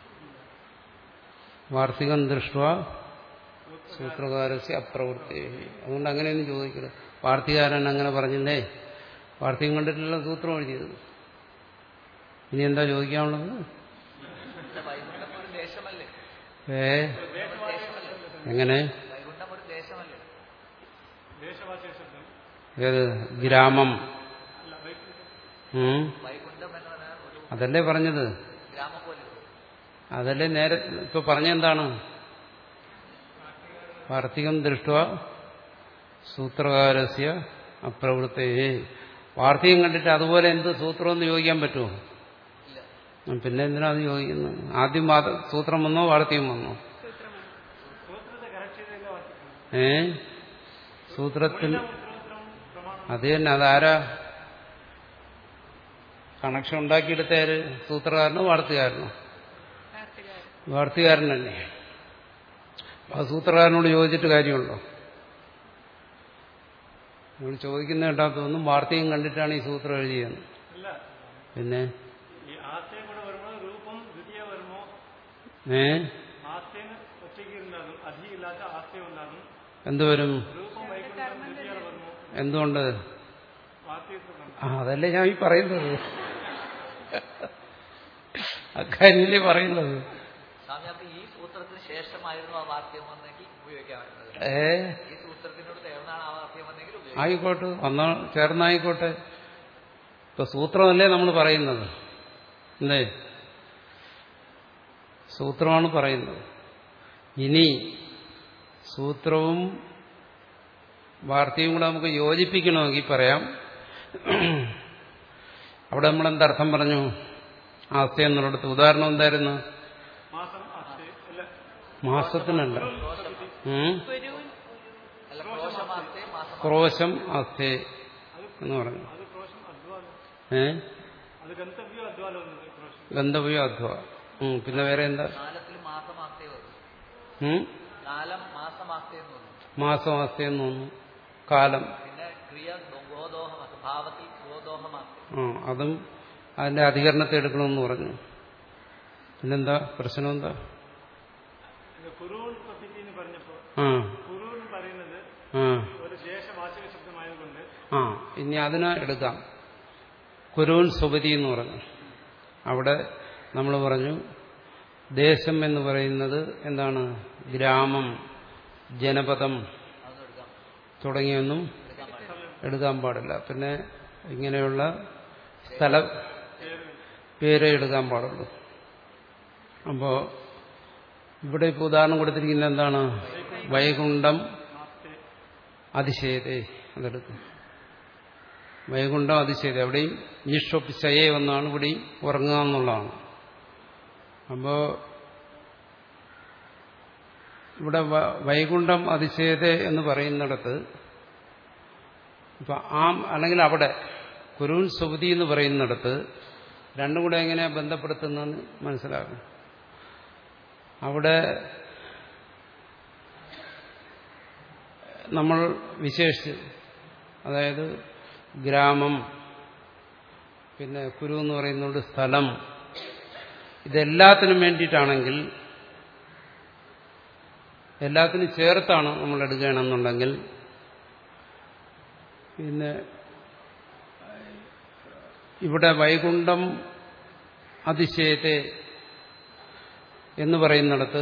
വാർത്തികം ദൃഷ്ട സൂത്രകാരസ്യ അപ്രവൃത്തി അതുകൊണ്ട് അങ്ങനെയൊന്നും ചോദിക്കരുത് വാർത്തികാരൻ അങ്ങനെ പറഞ്ഞില്ലേ വാർത്തികം കണ്ടിട്ടില്ല സൂത്രം എഴുതിയത് ഇനി എന്താ ചോദിക്കാനുള്ളത് വൈകുണ്ഠം ഒരു ദേശമല്ലേ ഏ എങ്ങനെ വൈകുണ്ഠം ഒരു ദേശമല്ലേ ദേശവാചക ശബ്ദം ഏത് ഗ്രാമം അല്ല വൈകുണ്ഠം ഉം. വൈകുണ്ഠം എന്ന് പറഞ്ഞാൽ ഒരു അതല്ലേ പറഞ്ഞത് ഗ്രാമം പോലെ അതല്ലേ നേരെ ഇപ്പൊ പറഞ്ഞെന്താണ് വാർത്തികം ദൃഷ്ട സൂത്രകാരസ്യ അപ്രവൃത്തേ വാർത്തികം കണ്ടിട്ട് അതുപോലെ എന്ത് സൂത്രമെന്ന് ചോദിക്കാൻ പറ്റുമോ ഇല്ല ഉം, പിന്നെ എന്തിനാ അത് ചോദിക്കുന്നത് ആദ്യം വാദ- സൂത്രം വന്നോ വാർത്തികം വന്നോ സൂത്രമാണ് സൂത്രത്തെ കറക്റ്റ് ചെയ്തതിന്റെ വാർത്തികം ഏ സൂത്രത്തിൽ സൂത്രം പ്രമാണം അത് തന്നെ അതാരാ കണക്ഷൻ ഉണ്ടാക്കിയെടുത്തേര് സൂത്രകാരനോ വാർത്തകാരനോ വാർത്തകാരൻ വാർത്തകാരനല്ലേ ആ സൂത്രകാരനോട് ചോദിച്ചിട്ട് കാര്യമുണ്ടോ നമ്മൾ ചോദിക്കുന്ന കേട്ടാത്തൊന്നും വാർത്തയും കണ്ടിട്ടാണ് ഈ സൂത്രം എഴുതിയത് അല്ല പിന്നെ ഈ ആസ്തയും കൂടെ വരുമ്പോൾ രൂപം ദ്വിതീയ വരുമോ ഏ ആസ്തേന് ഒറ്റയ്ക്ക് ഉണ്ടാകും അധി ഇല്ലാത്ത ആസ്തയും ഉണ്ടാകും എന്തുവരും രൂപം വൈകുണ്ഠം ദ്വിതീയ വരുമോ എന്തുകൊണ്ട് വാർത്തീയത്വം ആ അതല്ലേ ഞാൻ ഈ പറയുന്നത് അക്കാര്യല്ലേ പറയുന്നത് സ്വാമി അപ്പൊ ഈ സൂത്രത്തിന് ശേഷമായിരുന്നു ആ വാക്യം വന്നെങ്കിൽ ഉപയോഗിക്കാമായിരുന്നത് ഏ ഈ സൂത്രത്തിനോട് ചേർന്നാണ് ആ വാക്യം വന്നെങ്കിൽ ഉപയോഗിക്കാം ആയിക്കോട്ടെ വന്ന ചേർന്നായിക്കോട്ടെ ഇപ്പൊ സൂത്രമല്ലേ നമ്മൾ പറയുന്നത് എന്തേ സൂത്രമാണ് പറയുന്നത് ഇനി സൂത്രവും വാർത്തയും കൂടെ നമുക്ക് യോജിപ്പിക്കണമെങ്കിൽ പറയാം അവിടെ നമ്മൾ എന്തർത്ഥം പറഞ്ഞു ആസ്ത എന്നുള്ളിടത്ത് ഉദാഹരണം എന്തായിരുന്നു മാസം ആസ്തേ അല്ല മാസത്തിനല്ല ഉം? ഗുരുവിൻ അല്ല ക്രോശമാസത്തെ മാസം ക്രോശം ആസ്തേ എന്ന് പറഞ്ഞു അത് ക്രോശം അധ്വാനം ഏ അത് ഗന്തവ്യോ അധ്വാനം എന്നത് ക്രോശം ഗന്ധവ്യോ അധ്വ ഉം, പിന്നെ വേറെ എന്താ കാലത്തിൽ മാസമാസത്തെ വരും ഉം? കാലം മാസമാസത്തെ എന്ന് വന്നു മാസം ആസ്തയെന്ന് തോന്നുന്നു കാലം പിന്നെ ക്രിയ ഗോദോഹമാസ ഭാവത്തിൽ ഗോദോഹമാസത്തെ ആ അതും അതിന്റെ അധികരണത്തെ എടുക്കണമെന്ന് പറഞ്ഞു പിന്നെന്താ പ്രശ്നം എന്താ ഇത് കുറുവൻ പദ്ധതി എന്ന് പറഞ്ഞപ്പോ ആ കുറുവൻ പറയുന്നത് ആ ഒരു ദേശവാചക ശബ്ദമായതുകൊണ്ട് ആ ഇനി അതിനെ എടുക്കാം കുരുവൻ സുപതി എന്ന് പറഞ്ഞു അവിടെ നമ്മൾ പറഞ്ഞു ദേശം എന്ന് പറയുന്നത് എന്താണ് ഗ്രാമം ജനപദം അതൊന്നും എടുക്കാം തുടങ്ങിയൊന്നും എടുക്കാൻ പാടില്ല എടുക്കാൻ പാടില്ല പിന്നെ ഇങ്ങനെയുള്ള സ്ഥല പേരെ എടുക്കാൻ പാടുള്ളൂ അപ്പോൾ ഇവിടെ ഇപ്പോൾ ഉദാഹരണം കൊടുത്തിരിക്കുന്നത് എന്താണ് വൈകുണ്ഠം അതിശയതേ അതെടുക്കും വൈകുണ്ഠം അതിശയത എവിടെയും നിഷൊപ്പിച്ചയെ ഒന്നാണ് ഇവിടെയും ഉറങ്ങുക എന്നുള്ളതാണ് അപ്പോ ഇവിടെ വ- വൈകുണ്ഠം അതിശയത എന്ന് പറയുന്നിടത്ത് ഇപ്പൊ ആം അല്ലെങ്കിൽ അവിടെ കുരുൻ സുബുതി എന്ന് പറയുന്നിടത്ത് രണ്ടും കൂടെ എങ്ങനെയാ ബന്ധപ്പെടുത്തുന്നതെന്ന് മനസ്സിലാകും അവിടെ നമ്മൾ വിശേഷിച്ച് അതായത് ഗ്രാമം പിന്നെ കുരു എന്ന് പറയുന്നത് സ്ഥലം ഇതെല്ലാത്തിനും വേണ്ടിയിട്ടാണെങ്കിൽ എല്ലാത്തിനും ചേർത്താണ് നമ്മൾ എടുക്കുകയാണെന്നുണ്ടെങ്കിൽ പിന്നെ ഇവിടെ വൈകുണ്ഠം അതിശയത്തെ എന്ന് പറയുന്നിടത്ത്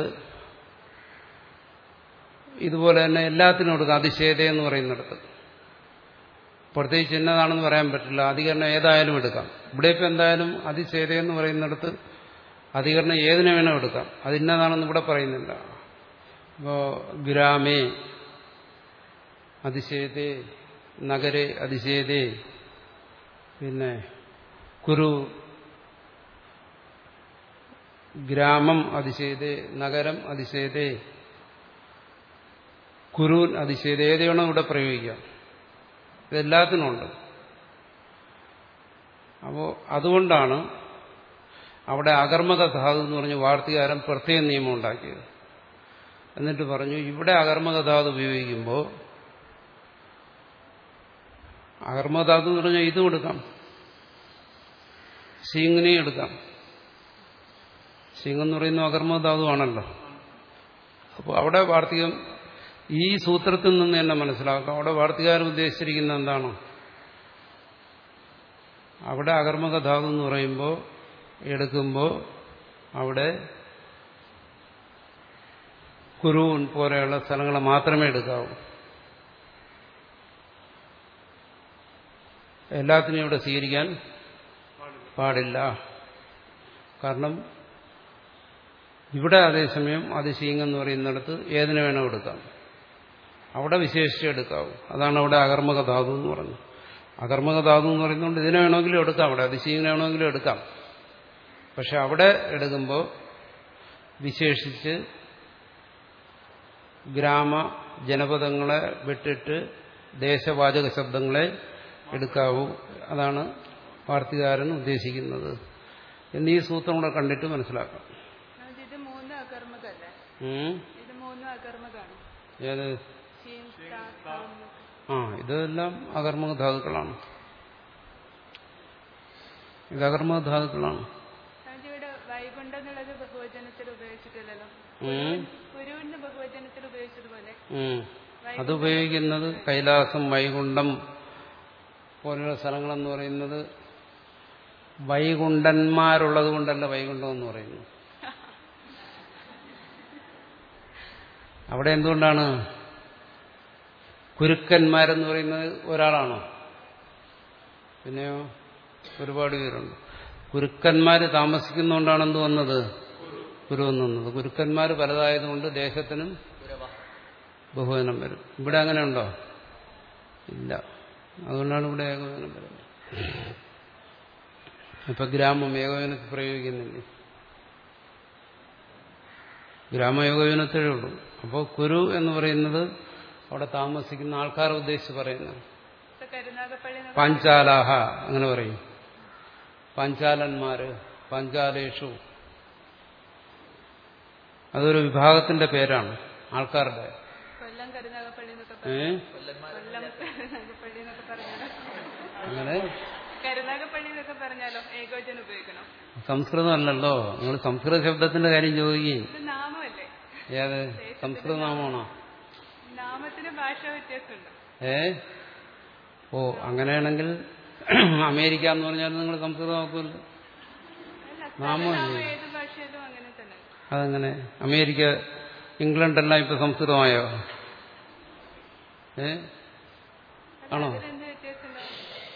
ഇതുപോലെ തന്നെ എല്ലാത്തിനും എടുക്കാം അതിശയത എന്ന് പറയുന്നിടത്ത് പ്രത്യേകിച്ച് എന്നതാണെന്ന് പറയാൻ പറ്റില്ല അധികരണം ഏതായാലും എടുക്കാം ഇവിടെ ഇപ്പം എന്തായാലും അതിശയത എന്ന് പറയുന്നിടത്ത് അധികരണം ഏതിനെ വേണം എടുക്കാം അതിന്നതാണെന്ന് ഇവിടെ പറയുന്നില്ല ഇപ്പോ ഗ്രാമേ അതിശയതേ നഗരെ അതിശയതേ പിന്നെ കുരു ഗ്രാമം അതിശയതേ നഗരം അതിശയതേ കുരുൻ അതിശയത ഏത് വേണം ഇവിടെ പ്രയോഗിക്കാം ഇതെല്ലാത്തിനും ഉണ്ട് അപ്പോൾ അതുകൊണ്ടാണ് അവിടെ അകർമ്മക ധാതു എന്ന് പറഞ്ഞ് വാർത്തകാരൻ പ്രത്യേക നിയമം ഉണ്ടാക്കിയത് എന്നിട്ട് പറഞ്ഞു ഇവിടെ അകർമ്മക ധാതു ഉപയോഗിക്കുമ്പോൾ അകർമ്മധാതു എന്ന് പറഞ്ഞാൽ ഇതും എടുക്കാം ശീങ്ങിനെയും എടുക്കാം ശീങ് എന്ന് പറയുന്ന അകർമ്മധാതു ആണല്ലോ അപ്പോൾ അവിടെ വാർത്തികം ഈ സൂത്രത്തിൽ നിന്ന് തന്നെ മനസ്സിലാക്കാം അവിടെ വാർത്തികാരൻ ഉദ്ദേശിച്ചിരിക്കുന്ന എന്താണ് അവിടെ അകർമ്മക ധാതു എന്ന് പറയുമ്പോൾ എടുക്കുമ്പോൾ അവിടെ കുരുവൻ പോലെയുള്ള സ്ഥലങ്ങൾ മാത്രമേ എടുക്കാവൂ എല്ലാത്തിനും ഇവിടെ സ്വീകരിക്കാൻ പാടില്ല കാരണം ഇവിടെ അതേസമയം അതിശീങ് എന്ന് പറയുന്നിടത്ത് ഏതിനെ വേണം എടുക്കാം അവിടെ വിശേഷിച്ച് എടുക്കാവൂ അതാണ് അവിടെ അകർമ്മക ധാതു എന്ന് പറഞ്ഞത് അകർമ്മക ധാതു എന്ന് പറയുന്നതുകൊണ്ട് ഇതിനെ വേണമെങ്കിലും എടുക്കാം അവിടെ അതിശീങ്ങിനെ വേണമെങ്കിലും എടുക്കാം പക്ഷെ അവിടെ എടുക്കുമ്പോൾ വിശേഷിച്ച് ഗ്രാമ ജനപദങ്ങളെ വിട്ടിട്ട് ദേശവാചക ശബ്ദങ്ങളെ എടുക്കാവൂ അതാണ് വാർത്തകാരൻ ഉദ്ദേശിക്കുന്നത് എന്ന് ഈ സൂത്രം കൂടെ കണ്ടിട്ട് മനസ്സിലാക്കാം അത് ഇത് മൂന്ന് അകർമ്മകല്ലേ ഉം. ഇത് മൂന്നും അകർമ്മകാണ് ഏത് ചീൻ താ, താം എന്നൊക്കെ. ആ ഇതെല്ലാം അകർമ്മക ധാതുക്കളാണ് ഇത് അകർമ്മക ധാതുക്കളാണ് അത് ഇവിടെ വൈകുണ്ഠം എന്നുള്ളത് ബഹുവചനത്തിൽ ഉപയോഗിച്ചിട്ടില്ലല്ലോ ഉം. ഗുരുവിന് ബഹുവചനത്തിൽ ഉപയോഗിച്ചതുപോലെ ഉം. അത് ഉപയോഗിക്കുന്നത് കൈലാസം വൈകുണ്ഠം പോലുള്ള സ്ഥലങ്ങളെന്ന് പറയുന്നത് വൈകുണ്ഠന്മാരുള്ളത് കൊണ്ടല്ല വൈകുണ്ഠം എന്ന് പറയുന്നു അവിടെ എന്തുകൊണ്ടാണ് കുരുക്കന്മാരെന്ന് പറയുന്നത് ഒരാളാണോ പിന്നെയോ ഒരുപാട് പേരുണ്ട് കുരുക്കന്മാര് താമസിക്കുന്നതുകൊണ്ടാണ് എന്ത് വന്നത് കുരു എന്ന് വന്നത് കുരുക്കന്മാർ പലതായതുകൊണ്ട് ദേശത്തിനും ഗുരവ ബഹുവചനം വരും ഇവിടെ അങ്ങനെ ഉണ്ടോ ഇല്ല അതുകൊണ്ടാണ് ഇവിടെ ഏകവചനം വരുന്നത് ഇപ്പൊ ഗ്രാമം ഏകവചനത്തിൽ പ്രയോഗിക്കുന്നില്ലേ ഗ്രാമയോഗവചനത്തിലേ ഉള്ളൂ അപ്പോൾ കുരു എന്ന് പറയുന്നത് അവിടെ താമസിക്കുന്ന ആൾക്കാരെ ഉദ്ദേശിച്ച് പറയുന്നത് ഇപ്പൊ കരുനാഗപ്പള്ളി എന്നൊക്കെ പാഞ്ചാലാഹ അങ്ങനെ പറയും പാഞ്ചാലന്മാര് പാഞ്ചാലേഷു അതൊരു വിഭാഗത്തിന്റെ പേരാണ് ആൾക്കാരുടെ കൊല്ലം കരുനാഗപ്പള്ളി എന്നൊക്കെ ഏ പറയും. കൊല്ലം കരുനാഗപ്പള്ളി എന്നൊക്കെ പറഞ്ഞാലോ അങ്ങനെ കരുനാഗപ്പള്ളി എന്നൊക്കെ പറഞ്ഞാലോ ഏകോചനം ഉപയോഗിക്കണം സംസ്കൃതം അല്ലല്ലോ നിങ്ങൾ സംസ്കൃത ശബ്ദത്തിന്റെ കാര്യം ചോദിക്കുകയും ഇത് നാമമല്ലേ ഏത് സംസ്കൃത നാമമാണോ നാമത്തിന് ഭാഷ വ്യത്യാസമുണ്ട് ഏ ഓ അങ്ങനെയാണെങ്കിൽ അമേരിക്ക എന്ന് പറഞ്ഞാൽ നിങ്ങൾ സംസ്കൃതം നോക്കുമല്ലോ അല്ല നാമമല്ലേ? നാമം ഏത് ഭാഷയിലും അങ്ങനെ തന്നെ അതെങ്ങനെ അമേരിക്ക ഇംഗ്ലണ്ടെല്ലാം ഇപ്പൊ സംസ്കൃതമായോ ഏ ആണോ അതിലെന്ത് വ്യത്യാസമുണ്ടാവും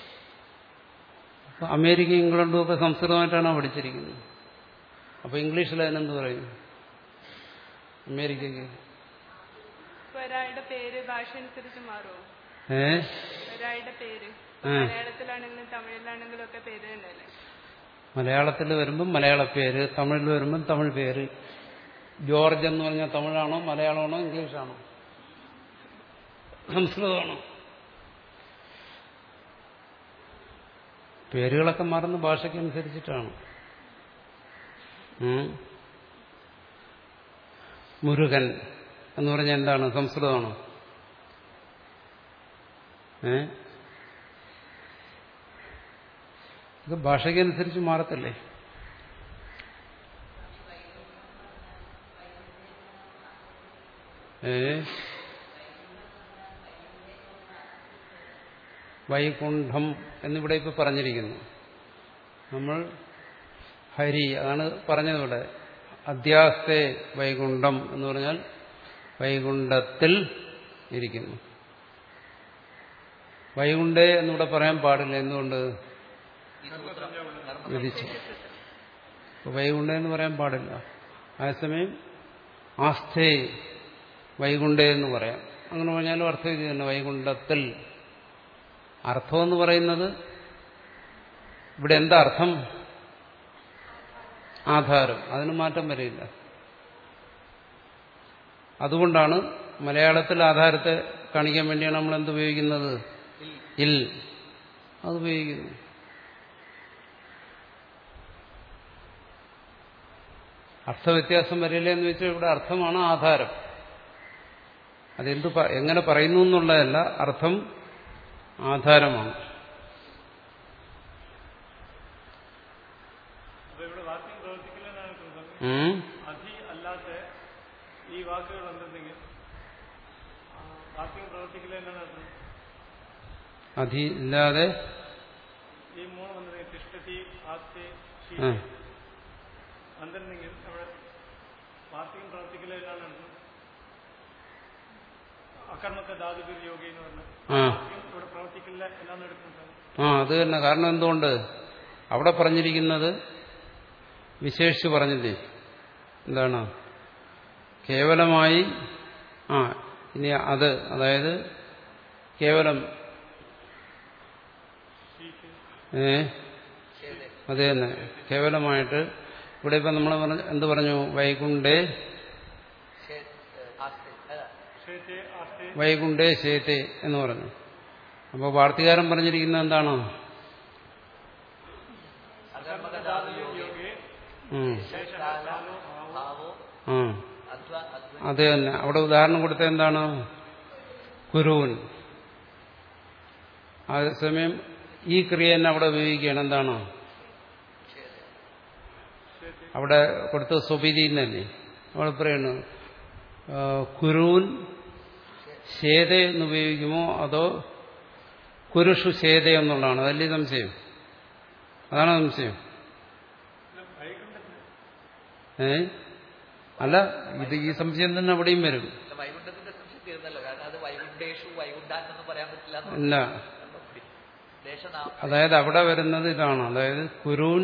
അപ്പൊ അമേരിക്ക ഇംഗ്ലണ്ടും ഒക്കെ സംസ്കൃതമായിട്ടാണോ പഠിച്ചിരിക്കുന്നത് അപ്പൊ ഇംഗ്ലീഷിൽ അതിനെന്ത് പറയും അമേരിക്കക്ക് ഇപ്പൊ ഒരാളുടെ പേര് ഭാഷ അനുസരിച്ച് മാറുമോ ഏ ഒരാളുടെ പേര് ആ. മലയാളത്തിലാണെങ്കിലും തമിഴിലാണെങ്കിലും ഒക്കെ പേര് തന്നെയല്ലേ മലയാളത്തിൽ വരുമ്പം മലയാള പേര് തമിഴിൽ വരുമ്പം തമിഴ് പേര് ജോർജ് എന്ന് പറഞ്ഞാൽ തമിഴാണോ മലയാളമാണോ ഇംഗ്ലീഷാണോ സംസ്കൃതമാണോ പേരുകളൊക്കെ മാറുന്ന ഭാഷയ്ക്കനുസരിച്ചിട്ടാണ് ഉം. മുരുകൻ എന്ന് പറഞ്ഞാൽ എന്താണ് സംസ്കൃതമാണോ ഏ ഇത് ഭാഷയ്ക്കനുസരിച്ച് മാറത്തില്ലേ ഏ വൈകുണ്ഠം എന്നിവിടെ ഇപ്പൊ പറഞ്ഞിരിക്കുന്നു നമ്മൾ ഹരി അതാണ് പറഞ്ഞതിവിടെ അധ്യാസ്തേ വൈകുണ്ഠം എന്ന് പറഞ്ഞാൽ വൈകുണ്ഠത്തിൽ ഇരിക്കുന്നു വൈകുണ്ഠേ എന്നിവിടെ പറയാൻ പാടില്ല എന്തുകൊണ്ട് ഈ സൂത്രം കർമ്മ വിധിച്ചു അപ്പൊ വൈകുണ്ഠ എന്ന് പറയാൻ പാടില്ല അതേസമയം ആസ്ഥേ വൈകുണ്ഠ എന്ന് പറയാം അങ്ങനെ പറഞ്ഞാലും അർത്ഥം ഇത് തന്നെ വൈകുണ്ഠത്തിൽ അർത്ഥം എന്ന് പറയുന്നത് ഇവിടെ എന്താ അർത്ഥം ആധാരം അതിന് മാറ്റം വരില്ല അതുകൊണ്ടാണ് മലയാളത്തിൽ ആധാരത്തെ കാണിക്കാൻ വേണ്ടിയാണ് നമ്മൾ എന്ത് ഉപയോഗിക്കുന്നത് ഇൽ അത് ഉപയോഗിക്കുന്നു അർത്ഥവ്യത്യാസം വരില്ല എന്ന് വെച്ചാൽ ഇവിടെ അർത്ഥമാണ് ആധാരം അതെന്ത് പ- എങ്ങനെ പറയുന്നു എന്നുള്ളതല്ല അർത്ഥം ആധാരമാണ് അപ്പൊ ഇവിടെ വാക്യം പ്രവർത്തിക്കില്ലെന്നാണ് തോന്നുന്നത് ഉം? അധി അല്ലാത്ത ഈ വാക്കുകൾ എന്തെങ്കിൽ ആ, വാക്യം പ്രവർത്തിക്കില്ല എന്നാണ് അർത്ഥം അധി ഇല്ലാതെ ഈ മൂന്ന് വന്നത് തിഷ്ടതി ആസ്തി ആ, എന്തെങ്കിൽ അവിടെ വാക്യം പ്രവർത്തിക്കില്ല എന്നാണ് അർത്ഥം അകർമ്മത്തെ ധാതുവിൽ യോഗി എന്ന് പറഞ്ഞു ആ വാക്യം ഇവിടെ പ്രവർത്തിക്കില്ല എന്നാണ് എടുക്കുന്നത് ആ അത് തന്നെ കാരണം എന്തുകൊണ്ട് അവിടെ പറഞ്ഞിരിക്കുന്നത് വിശേഷിച്ച് പറഞ്ഞില്ലേ എന്താണ് കേവലമായി ആ ഇനി അത് അതായത് കേവലം ഏ ശരി അത് തന്നെ കേവലമായിട്ട് ഇവിടെ ഇപ്പം നമ്മൾ പറഞ്ഞ എന്ത് പറഞ്ഞു വൈകുണ്ഠേ ശരി ആസ്തി അല്ല ക്ഷേത്തെ ആസ്തി വൈകുണ്ഠേ ശേത്തെ എന്ന് പറഞ്ഞു അപ്പോൾ വാർത്തകാരൻ പറഞ്ഞിരിക്കുന്നത് എന്താണോ അകർമ്മകഥാതു യോഗി യോഗി ഉം. കാല ഭാവോ ആ അധ്വ അധ്വ അത് തന്നെ അവിടെ ഉദാഹരണം കൊടുത്ത എന്താണ് കുരുവൻ അതേസമയം ഈ ക്രിയ തന്നെ അവിടെ ഉപയോഗിക്കുകയാണ് എന്താണ് അവിടെ കൊടുത്ത സ്വപിതി തന്നെ അവിടെ പറയുന്നു ആ, കുരുവൻ ശേത എന്ന് ഉപയോഗിക്കുമോ അതോ കുരുഷു ശേത എന്നുള്ളതാണ് അതല്ലേ സംശയം അതാണ് സംശയം ഏ അല്ല ഇത് ഈ സംശയം തന്നെ അവിടെയും വരും അല്ല, വൈകുണ്ഠത്തിന്റെ സംശയം തീർന്നല്ലോ കാരണം അത് വൈകുണ്ഠേഷു വൈകുണ്ഠാൻ എന്ന് പറയാൻ പറ്റില്ല എന്ന് ഇല്ല ദേശനാമം അതായത് അവിടെ വരുന്നത് ഇതാണ് അതായത് കുരുൻ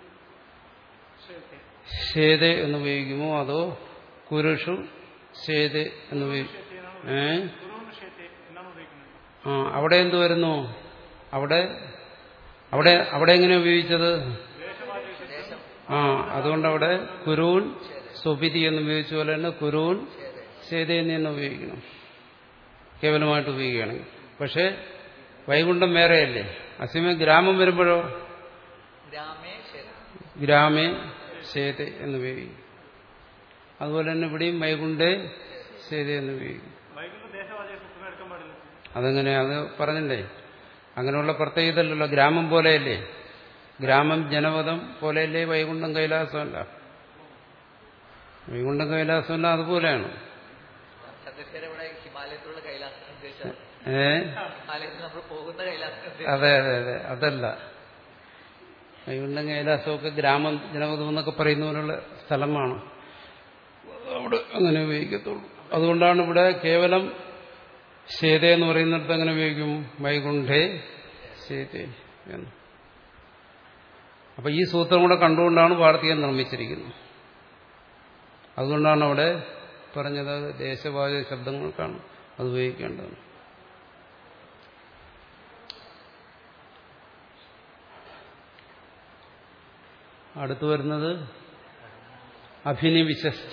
ശേത എന്ന് ഉപയോഗിക്കുമോ അതോ കുരുഷു ശേത എന്ന് ഉപയോഗിക്കും ഏ ഗുരുവിന് ക്ഷേത്തെ എന്നാണ് ഉപയോഗിക്കുന്നത് ആ അവിടെ എന്ത് വരുന്നു അവിടെ അവിടെ അവിടെ എങ്ങനെ ഉപയോഗിച്ചത് ദേശം ആ അതുകൊണ്ട് അവിടെ കുരുൻ സ്വപിതി എന്ന് ഉപയോഗിച്ച പോലെ തന്നെ കുരുൻ ശേത എന്ന് തന്നെ ഉപയോഗിക്കണം കേവലമായിട്ട് ഉപയോഗിക്കുകയാണെങ്കിൽ പക്ഷേ വൈകുണ്ഠം വേറെയല്ലേ അസമയം ഗ്രാമം വരുമ്പോഴോ ഗ്രാമേ ശരി ഗ്രാമേ ശേത എന്ന് ഉപയോഗിക്കും അതുപോലെ തന്നെ ഇവിടെയും വൈകുണ്ഠേ ശേത എന്ന് ഉപയോഗിക്കും വൈകുണ്ഠ ദേശവാചക സൂത്രം എടുക്കാൻ പാടില്ല അതങ്ങനെ അത് പറഞ്ഞില്ലേ അങ്ങനെയുള്ള പ്രത്യേകതല്ലല്ലോ ഗ്രാമം പോലെയല്ലേ ഗ്രാമം ജനപദം പോലെയല്ലേ വൈകുണ്ഠം കൈലാസമല്ല വൈകുണ്ഠം കൈലാസമല്ല അതുപോലെയാണ് ചന്ദ്രശേഖര ഇവിടെ ഹിമാലയത്തിലുള്ള കൈലാസം ഉദ്ദേശിച്ചത് ഏ ഹിമാലയത്തിൽ നമ്മൾ പോകുന്ന കൈലാസം ഉദ്ദേശിച്ചത് അതെ അതെ അതെ അതല്ല വൈകുണ്ഠം കൈലാസമൊക്കെ ഗ്രാമം ജനപദം എന്നൊക്കെ പറയുന്ന പോലുള്ള സ്ഥലമാണ് അവിടെ അങ്ങനെ ഉപയോഗിക്കത്തുള്ളൂ അതുകൊണ്ടാണ് ഇവിടെ കേവലം ശേത എന്ന് പറയുന്നിടത്ത് അങ്ങനെ ഉപയോഗിക്കും വൈകുണ്ഠേ ശേതേ എന്ന് അപ്പൊ ഈ സൂത്രം കൂടെ കണ്ടുകൊണ്ടാണ് വാർത്തകം നിർമ്മിച്ചിരിക്കുന്നത് അതുകൊണ്ടാണ് അവിടെ പറഞ്ഞത് അത് ദേശവാചക ശബ്ദങ്ങൾക്കാണ് അത് ഉപയോഗിക്കേണ്ടത് അടുത്തു വരുന്നത് അഭിനിവിശിഷ്ട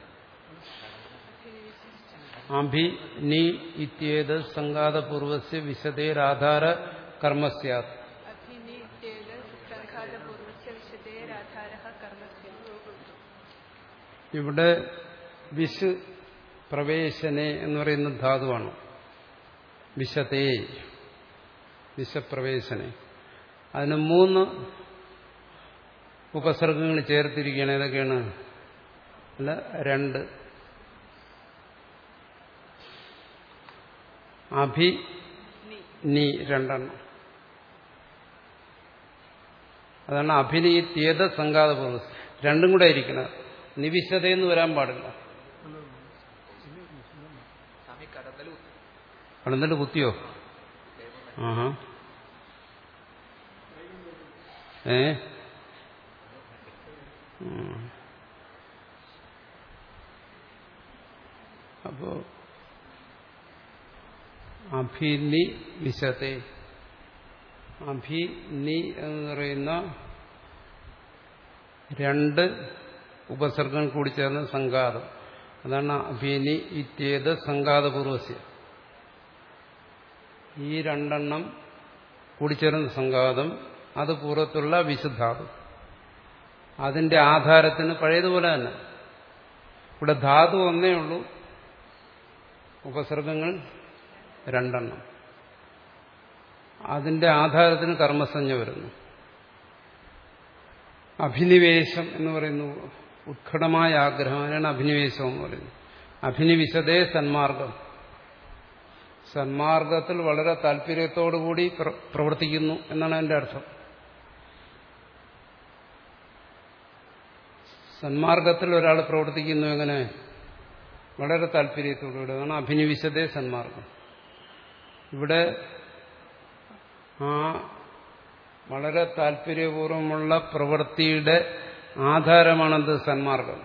അഭി നി ഇത്യേത് സംഘാതപൂർവസ്യ വിശദേരാധാര കർമ്മസ്യാത് അഭിനിത്യേത് സംഘാതപൂർവസ്യ വിശദേരാധാരഃ കർമ്മസ്യ ഇവിടെ വിശ് പ്രവേശനെ എന്ന് പറയുന്ന ധാതുവാണ് വിശതേ വിശപ്രവേശനെ അതിന് മൂന്ന് ഉപസർഗങ്ങൾ ചേർത്തിരിക്കുകയാണ് ഏതൊക്കെയാണ് അല്ല രണ്ട് അഭി നീ രണ്ടെണ്ണം അതാണ് അഭിനയിത്യേത സംഘാതപൂർവ്വം രണ്ടും കൂടെ ഇരിക്കണം നിവിശതയെന്ന് വരാൻ പാടില്ല സ്വാമി കടന്നൽ കടന്നിട്ട് കുത്തിയോ ആഹാ ഏ ഉം. അപ്പോ അഭിനി വിശത്തെ അഭിനി എന്ന് പറയുന്ന രണ്ട് ഉപസർഗങ്ങൾ കൂടി ചേർന്ന് സംഘാതം അതാണ് അഭിനി ഇത്യേത് സംഘാതപൂർവസ്യ ഈ രണ്ടെണ്ണം കൂടിച്ചേർന്ന സംഘാതം അത് പൂർവ്വത്തുള്ള വിശുദ്ധാതു അതിന്റെ ആധാരത്തിന് പഴയതുപോലെ തന്നെ ഇവിടെ ധാതു ഒന്നേ ഉള്ളൂ ഉപസർഗങ്ങൾ രണ്ടെണ്ണം അതിന്റെ ആധാരത്തിന് കർമ്മസഞ്ജ വരുന്നു അഭിനിവേശം എന്ന് പറയുന്നു ഉത്കടമായ ആഗ്രഹം അതിനാണ് അഭിനിവേശം എന്ന് പറയുന്നത് അഭിനിവിശതേ സന്മാർഗം സന്മാർഗത്തിൽ വളരെ താല്പര്യത്തോടുകൂടി പ്ര- പ്രവർത്തിക്കുന്നു എന്നാണ് അതിന്റെ അർത്ഥം സന്മാർഗത്തിൽ ഒരാൾ പ്രവർത്തിക്കുന്നു എങ്ങനെ വളരെ താല്പര്യത്തോടുകൂടി അതാണ് അഭിനിവിശതേ സന്മാർഗം ഇവിടെ ആ വളരെ താല്പര്യപൂർവമുള്ള പ്രവൃത്തിയുടെ ആധാരമാണെന്ത് സന്മാർഗം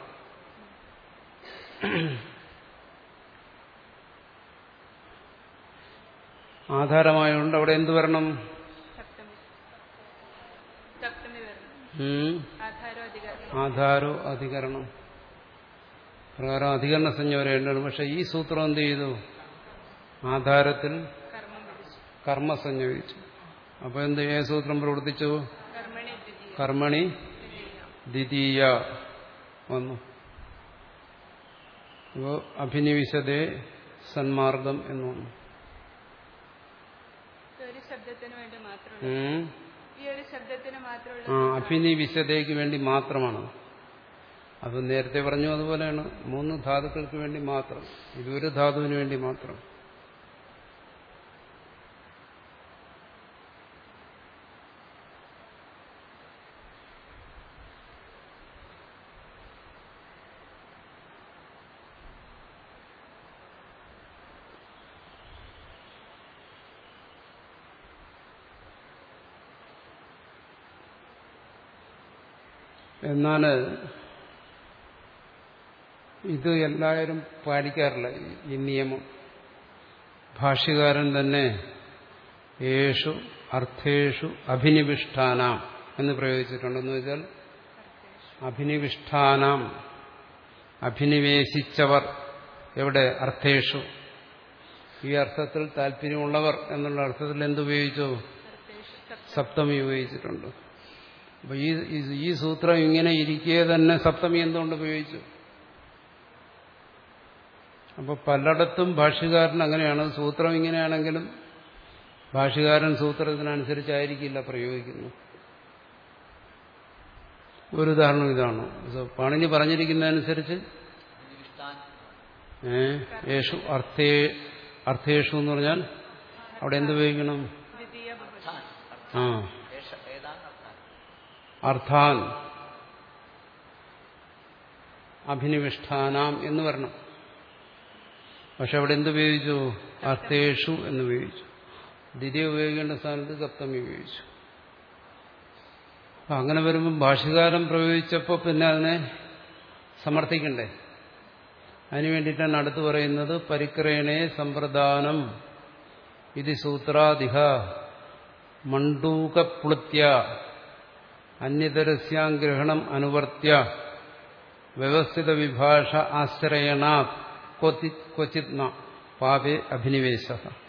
ആധാരമായതുകൊണ്ട് അവിടെ എന്ത് വരണം സപ്തമി സപ്തമി വരണം ഉം. ആധാരോ അധികാരം ആധാരോ അധികരണം പ്രകാരം അധികരണ സംജ്ഞ വരേണ്ടതാണ് പക്ഷെ ഈ സൂത്രം എന്ത് ചെയ്തു ആധാരത്തിൽ കർമ്മം വിധിച്ചു കർമ്മസഞ്ജ വിധിച്ചു അപ്പൊ എന്ത് ഏ സൂത്രം പ്രവർത്തിച്ചു കർമ്മണി ദ്വിതീയ കർമ്മണി ദ്വിതീയ വന്നു അപ്പോ അഭിനിവിശതേ സന്മാർഗം എന്ന് വന്നു ഒരു ശബ്ദത്തിന് വേണ്ടി മാത്രമുള്ള ഉം. ഈ ഒരു ശബ്ദത്തിന് മാത്രമുള്ള ആ അഭിനിവിശതയ്ക്ക് വേണ്ടി മാത്രമാണ് അത് നേരത്തെ പറഞ്ഞു അതുപോലെയാണ് മൂന്ന് ധാതുക്കൾക്ക് വേണ്ടി മാത്രം ഇതൊരു ധാതുവിന് വേണ്ടി മാത്രം എന്നാൽ ഇത് എല്ലാവരും പാലിക്കാറില്ല ഈ- ഈ നിയമം ഭാഷ്യകാരൻ തന്നെ യേഷു അർത്ഥേഷു അഭിനിവിഷ്ഠാനാം എന്ന് പ്രയോഗിച്ചിട്ടുണ്ടെന്ന് വെച്ചാൽ അഭിനിവിഷ്ഠാനാം അഭിനിവേശിച്ചവർ എവിടെ അർത്ഥേഷു ഈ അർത്ഥത്തിൽ താല്പര്യമുള്ളവർ എന്നുള്ള അർത്ഥത്തിൽ എന്തുപയോഗിച്ചു സപ്തമി ഉപയോഗിച്ചിട്ടുണ്ട് അപ്പൊ ഈ ഈ- ഈ സൂത്രം ഇങ്ങനെ ഇരിക്കെ തന്നെ സപ്തമി എന്തുകൊണ്ട് ഉപയോഗിച്ചു അപ്പൊ പലയിടത്തും ഭാഷ്യകാരൻ അങ്ങനെയാണ് സൂത്രം ഇങ്ങനെയാണെങ്കിലും ഭാഷ്യകാരൻ സൂത്രത്തിനനുസരിച്ചായിരിക്കില്ല പ്രയോഗിക്കുന്നത് ഒരു ഉദാഹരണം ഇതാണ് സോ, പാണിനി പറഞ്ഞിരിക്കുന്നതനുസരിച്ച് നിവിഷ്ടാൻ ഏ, യേശു അർത്ഥേ അർത്ഥേഷു എന്ന് പറഞ്ഞാൽ അവിടെ എന്ത് ഉപയോഗിക്കണം ദ്വിതീയ ഭവതി അർത്ഥാൻ ആ ഏഷ ഏതാൻ അർത്ഥാൻ അർത്ഥാൻ അഭിനിവിഷ്ഠാനാം എന്ന് വരണം പക്ഷെ അവിടെ എന്തുപയോഗിച്ചു അർത്ഥേഷു എന്ന് ഉപയോഗിച്ചു ദ്വിതീയ ഉപയോഗിക്കേണ്ട സ്ഥാനത്ത് സപ്തമി ഉപയോഗിച്ചു അപ്പൊ അങ്ങനെ വരുമ്പോൾ ഭാഷകാരം പ്രയോഗിച്ചപ്പോൾ പിന്നെ അതിനെ സമർത്ഥിക്കണ്ടേ അതിനു വേണ്ടിയിട്ടാണ് അടുത്ത് പറയുന്നത് പരിക്രയണേ സമ്പ്രദാനം ഇത് സൂത്രാധിക മണ്ടൂകപ്ലുത്യ അന്യതരസ്യാം ഗ്രഹണം അനുവർത്തിയ വ്യവസ്ഥിത വിഭാഷ ആശ്രയണ ക്വചിത് ന പാപേ അഭിനിവേശ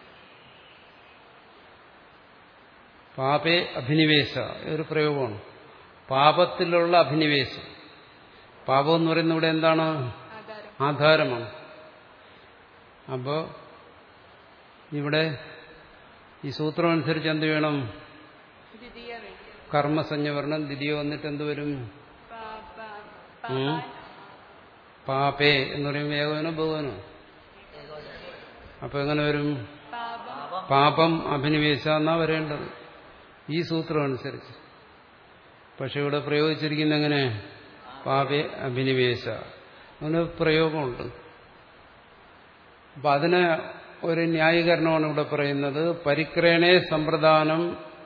പാപേ അഭിനിവേശ ഒരു പ്രയോഗമാണ് പാപത്തിലുള്ള അഭിനിവേശം പാപം എന്ന് പറയുന്നത് ഇവിടെ എന്താണ് ആധാരം ആധാരമാണ് അപ്പോ ഇവിടെ ഈ സൂത്രം അനുസരിച്ച് എന്ത് വേണം ദ്വിതീയ വേണ്ടി കർമ്മസഞ്ജ വരണം ദ്വിതീയ വന്നിട്ട് എന്ത് വരും പാപ ഉം. പാപാൻ പാപേ എന്ന് പറയുമ്പോൾ ഏകവനോ ബഹുവനോ അപ്പൊ എങ്ങനെ വരും പാപം പാപം അഭിനിവേശ എന്നാ വരേണ്ടത് ഈ സൂത്രം അനുസരിച്ച് പക്ഷെ ഇവിടെ പ്രയോഗിച്ചിരിക്കുന്ന എങ്ങനെ പാപേ അഭിനിവേശ അങ്ങനെ പ്രയോഗമുണ്ട് അപ്പൊ അതിന് ഒരു ന്യായീകരണമാണ് ഇവിടെ പറയുന്നത് പരിക്രേണേ സമ്പ്രദാനം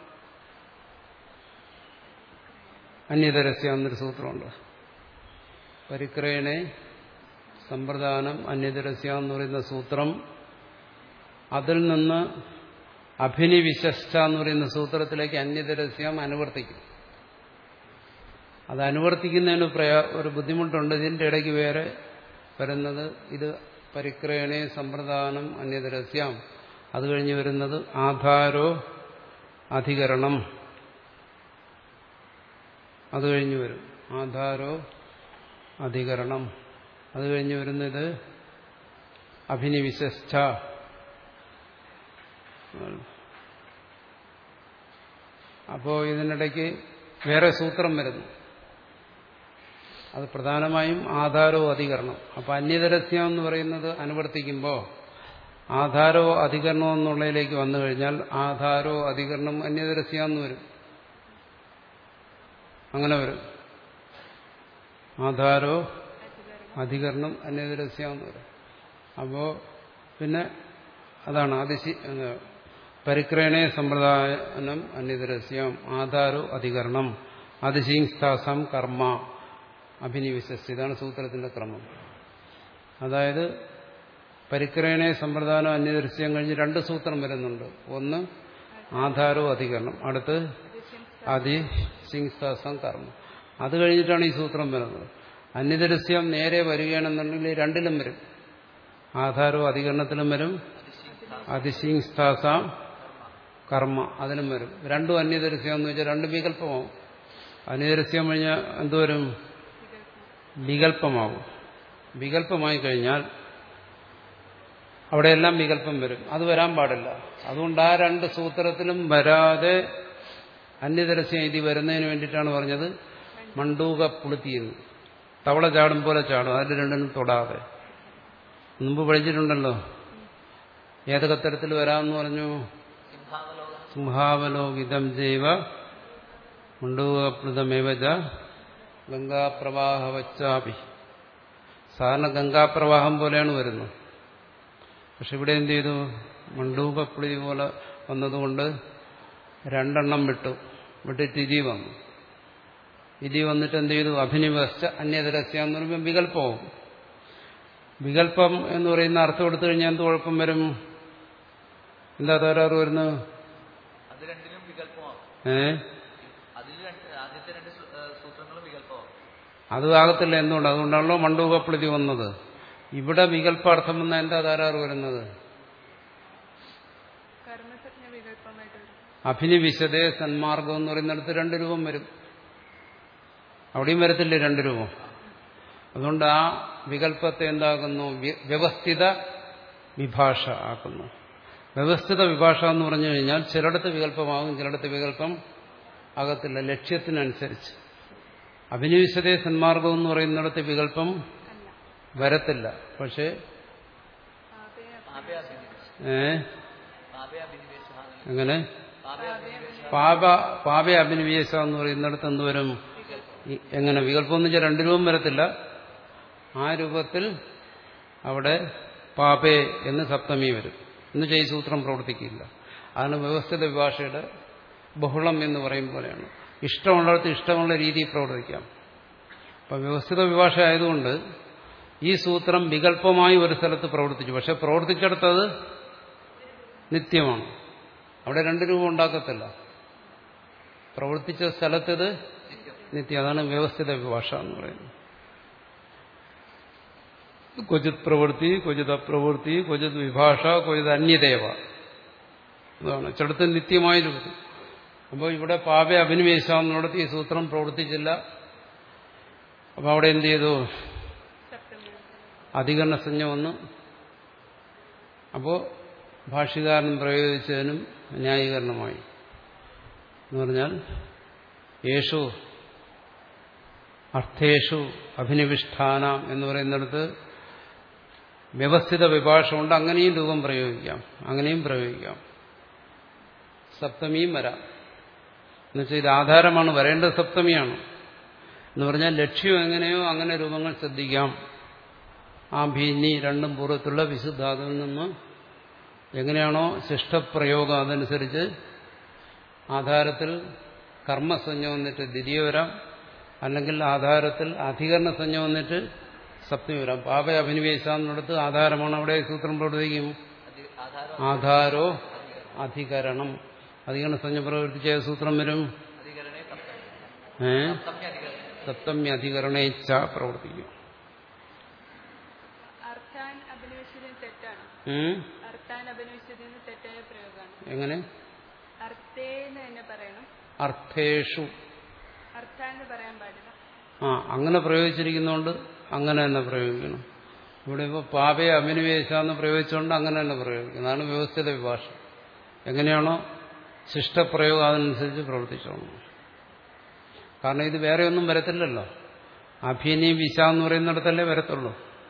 അന്യതരസ്യ എന്നൊരു സൂത്രമുണ്ട് പരിക്രേണേ സമ്പ്രദാനം അന്യതരസ്യ എന്ന് പറയുന്ന സൂത്രം അതിൽ നിന്ന് അഭിനിവിശിഷ്ട എന്ന് പറയുന്ന സൂത്രത്തിലേക്ക് അന്യതരസ്യം അനുവർത്തിക്കും അത് അനുവർത്തിക്കുന്നതിന് പ്രയാ ഒരു ബുദ്ധിമുട്ടുണ്ട് ഇതിന്റെ ഇടയ്ക്ക് വേറെ വരുന്നത് ഇത് പരിക്രയണേ സമ്പ്രദാനം അന്യതരസ്യം അത് കഴിഞ്ഞ് വരുന്നത് ആധാരോ അധികരണം അത് കഴിഞ്ഞ് വരും ആധാരോ അധികരണം അത് കഴിഞ്ഞ് വരുന്നത് അഭിനിവിശിഷ്ട അപ്പോ ഇതിനിടയ്ക്ക് വേറെ സൂത്രം വരുന്നു അത് പ്രധാനമായും ആധാരോ അധികരണം അപ്പൊ അന്യതരസ്യം എന്ന് പറയുന്നത് അനുവർത്തിക്കുമ്പോൾ ആധാരോ അധികരണോ എന്നുള്ളതിലേക്ക് വന്നു കഴിഞ്ഞാൽ ആധാരോ അധികരണം അന്യതരസ്യം എന്ന് വരും അങ്ങനെ വരും ആധാരോ അധികരണം അന്യതരസ്യം എന്ന് വരും അപ്പോ പിന്നെ അതാണ് അതിശി പരിക്രയണേ സമ്പ്രദാനം അന്യതരസ്യം ആധാരോ അധികരണം അതിശീസ്ഥാസം കർമ്മ അഭിനിവിശസ് ഇതാണ് സൂത്രത്തിന്റെ ക്രമം അതായത് പരിക്രയണേ സമ്പ്രദാനം അന്യദൃശ്യം കഴിഞ്ഞ് രണ്ട് സൂത്രം വരുന്നുണ്ട് ഒന്ന് ആധാരോ അധികരണം അടുത്ത് അതിശിങ്സ്ഥാസം കർമ്മം അത് കഴിഞ്ഞിട്ടാണ് ഈ സൂത്രം വരുന്നത് അന്യദൃശ്യം നേരെ വരികയാണെന്നുണ്ടെങ്കിൽ രണ്ടിലും വരും ആധാരോ അധികരണത്തിലും വരും അതിശിങ്സ്ഥാസാം കർമ്മ അതിലും വരും രണ്ടും അന്യദൃശ്യം എന്ന് വെച്ചാൽ രണ്ട് വികല്പമാവും അന്യദൃശ്യം കഴിഞ്ഞാൽ എന്തുവരും വികല്പമാവും വികല്പമായി കഴിഞ്ഞാൽ അവിടെയെല്ലാം വികല്പം വരും അത് വരാൻ പാടില്ല അതുകൊണ്ട് ആ രണ്ട് സൂത്രത്തിലും വരാതെ അന്യതരസ്യം ഇതി വരുന്നതിന് വേണ്ടിയിട്ടാണ് പറഞ്ഞത് മണ്ടൂക പുളുത്തിയെന്ന് തവള ചാടും പോലെ ചാടും അതിൽ രണ്ടിനും തൊടാതെ മുമ്പ് പഠിച്ചിട്ടുണ്ടല്ലോ ഏതൊക്കെ തരത്തിൽ വരാമെന്ന് പറഞ്ഞു സിംഹാവലോകനം സിംഹാവലോകിതം ജൈവ മുണ്ടൂകപ്ലുതമേവച ഗംഗാപ്രവാഹവച്ചാപി സാധാരണ ഗംഗാപ്രവാഹം പോലെയാണ് വരുന്നത് പക്ഷെ ഇവിടെ എന്ത് ചെയ്തു മണ്ടൂകപ്പുളി പോലെ വന്നതുകൊണ്ട് രണ്ടെണ്ണം വിട്ടു വിട്ടിട്ട് ഇതി വന്നു ഇതി വന്നിട്ട് എന്ത് ചെയ്തു അഭിനിവസ്ഥ അന്യതരസ്യ എന്ന് പറയുമ്പോൾ വികല്പവും വികല്പം എന്ന് പറയുന്ന അർത്ഥം എടുത്തു കഴിഞ്ഞാൽ എന്ത് കുഴപ്പം വരും എന്താ തകരാറ് വരുന്നത് അത് രണ്ടിനും വികല്പമാവും ഏ അതിൽ രണ്ട് ആദ്യത്തെ രണ്ട് സൂ- ഏഹ് സൂത്രങ്ങളും വികല്പമാവും അത് ആകത്തില്ല എന്തുകൊണ്ട് അതുകൊണ്ടാണല്ലോ മണ്ടൂകപ്രതി വന്നത് ഇവിടെ വികല്പാർത്ഥം വന്ന എന്താ തകരാറ് വരുന്നത് കർമ്മസജ്ഞ വികല്പമായിട്ട് വരും അഭിനിവിശതേ സന്മാർഗം എന്ന് പറയുന്നിടത്ത് രണ്ട് രൂപം വരും അവിടെയും വരത്തില്ലേ രണ്ട് രൂപം അതുകൊണ്ട് ആ വികല്പത്തെ എന്താക്കുന്നു വ്യ- വ്യവസ്ഥിത വിഭാഷ ആക്കുന്നു വ്യവസ്ഥിത വിഭാഷ എന്ന് പറഞ്ഞു കഴിഞ്ഞാൽ ചിലയിടത്ത് വികല്പമാകും ചിലയിടത്ത് വികല്പം ആകത്തില്ല ലക്ഷ്യത്തിനനുസരിച്ച് അഭിനിവിശതേ സന്മാർഗം എന്ന് പറയുന്നിടത്ത് വികല്പം അല്ല വരത്തില്ല പക്ഷേ പാപേ പാപേ അഭിനിവേശ ഏ പാപേ അഭിനിവേശ എങ്ങനെ പാപേ അഭിനിവേശ പാപ പാപ അഭിനിവേശ എന്ന് പറയുന്നിടത്ത് എന്തുവരും ഈ- എങ്ങനെ വികല്പം എന്ന് വെച്ചാൽ രണ്ട് രൂപം വരത്തില്ല ആ രൂപത്തിൽ അവിടെ പാപേ എന്ന് സപ്തമി വരും എന്ന് ഈ സൂത്രം പ്രവർത്തിക്കില്ല അതാണ് വ്യവസ്ഥിത വിഭാഷയുടെ ബഹുളം എന്ന് പറയും പോലെയാണ് ഇഷ്ടമുള്ളിടത്ത് ഇഷ്ടമുള്ള രീതിയിൽ പ്രവർത്തിക്കാം അപ്പം വ്യവസ്ഥിത വിഭാഷ ആയതുകൊണ്ട് ഈ സൂത്രം വികല്പമായി ഒരു സ്ഥലത്ത് പ്രവർത്തിച്ചു പക്ഷെ പ്രവർത്തിച്ചെടുത്തത് നിത്യമാണ് അവിടെ രണ്ട് രൂപം ഉണ്ടാക്കത്തില്ല പ്രവർത്തിച്ച സ്ഥലത്തത് നിത്യം അതാണ് വ്യവസ്ഥിത വിഭാഷ എന്ന് പറയുന്നത് ക്വചിത് പ്രവൃത്തി ക്വചിത് അപ്രവൃത്തി ക്വചിത് വിഭാഷ ക്വചിത് അന്യദേവ അതാണ് ചിലടത്ത് നിത്യമായ രൂപത്തിൽ അപ്പോൾ ഇവിടെ പാപെ അഭിനിവേശാന്നിടത്ത് ഈ സൂത്രം പ്രവർത്തിച്ചില്ല അപ്പോൾ അവിടെ എന്ത് ചെയ്തു സപ്തമി അധികരണ സംജ്ഞ വന്നു അപ്പോൾ ഭാഷ്യകാരൻ പ്രയോഗിച്ചതിനും ന്യായീകരണമായി എന്ന് പറഞ്ഞാൽ യേശു അർത്ഥേഷു അഭിനിവിഷ്ഠാനം എന്ന് പറയുന്നിടത്ത് വ്യവസ്ഥിത വിഭാഷമുണ്ട് അങ്ങനെയും രൂപം പ്രയോഗിക്കാം അങ്ങനെയും പ്രയോഗിക്കാം സപ്തമിയും വരാം എന്നുവെച്ചാൽ ഇത് ആധാരമാണ് വരേണ്ടത് സപ്തമിയാണ് എന്ന് പറഞ്ഞാൽ ലക്ഷ്യം എങ്ങനെയോ അങ്ങനെ രൂപങ്ങൾ ശ്രദ്ധിക്കാം ആ ഭീനി രണ്ടും പൂർവ്വത്തുള്ള വിശുദ്ധാതുവിൽ നിന്ന് എങ്ങനെയാണോ ശിഷ്ടപ്രയോഗം അതനുസരിച്ച് ആധാരത്തിൽ കർമ്മസഞ്ജ വന്നിട്ട് ദ്വിതീയ വരാം അല്ലെങ്കിൽ ആധാരത്തിൽ അധികരണ സഞ്ജ വന്നിട്ട് സപ്തമി വരാം പാപ അഭിനിവേശാന്നിടത്ത് ആധാരമാണ് അവിടെ സൂത്രം പ്രവർത്തിക്കും അധി- ആധാരം ആധാരോ അധികരണം അധികരണ സഞ്ജ പ്രവർത്തിച്ച ഏത് സൂത്രം വരും അധികരണേ സപ്തമി ഏ സപ്തമി അധികരണം സപ്തമി അധികരണേച്ഛ പ്രവർത്തിക്കും അർത്ഥാൻ അഭിനവിച്ചതിന് തെറ്റാണ് ഉം? അർത്ഥാൻ അഭിനവിച്ചതിന് തെറ്റായ പ്രയോഗമാണ് എങ്ങനെ അർത്ഥേന്ന് തന്നെ പറയണം അർത്ഥേഷു അർത്ഥാന്ന് പറയാൻ പാടില്ല ആ അങ്ങനെ പ്രയോഗിച്ചിരിക്കുന്നതുകൊണ്ട് അങ്ങനെ തന്നെ പ്രയോഗിക്കണം ഇവിടെ ഇപ്പോൾ പാപയെ അഭിനിവേശ എന്ന് പ്രയോഗിച്ചുകൊണ്ട് അങ്ങനെ തന്നെ പ്രയോഗിക്കണം അതാണ് വ്യവസ്ഥിത വിഭാഷ എങ്ങനെയാണോ ശിഷ്ടപ്രയോഗം അതനുസരിച്ച് പ്രവർത്തിച്ചോണം കാരണം ഇത് വേറെ ഒന്നും വരത്തില്ലല്ലോ അഭിനി വിശ എന്ന് പറയുന്നിടത്തല്ലേ വരത്തുള്ളൂ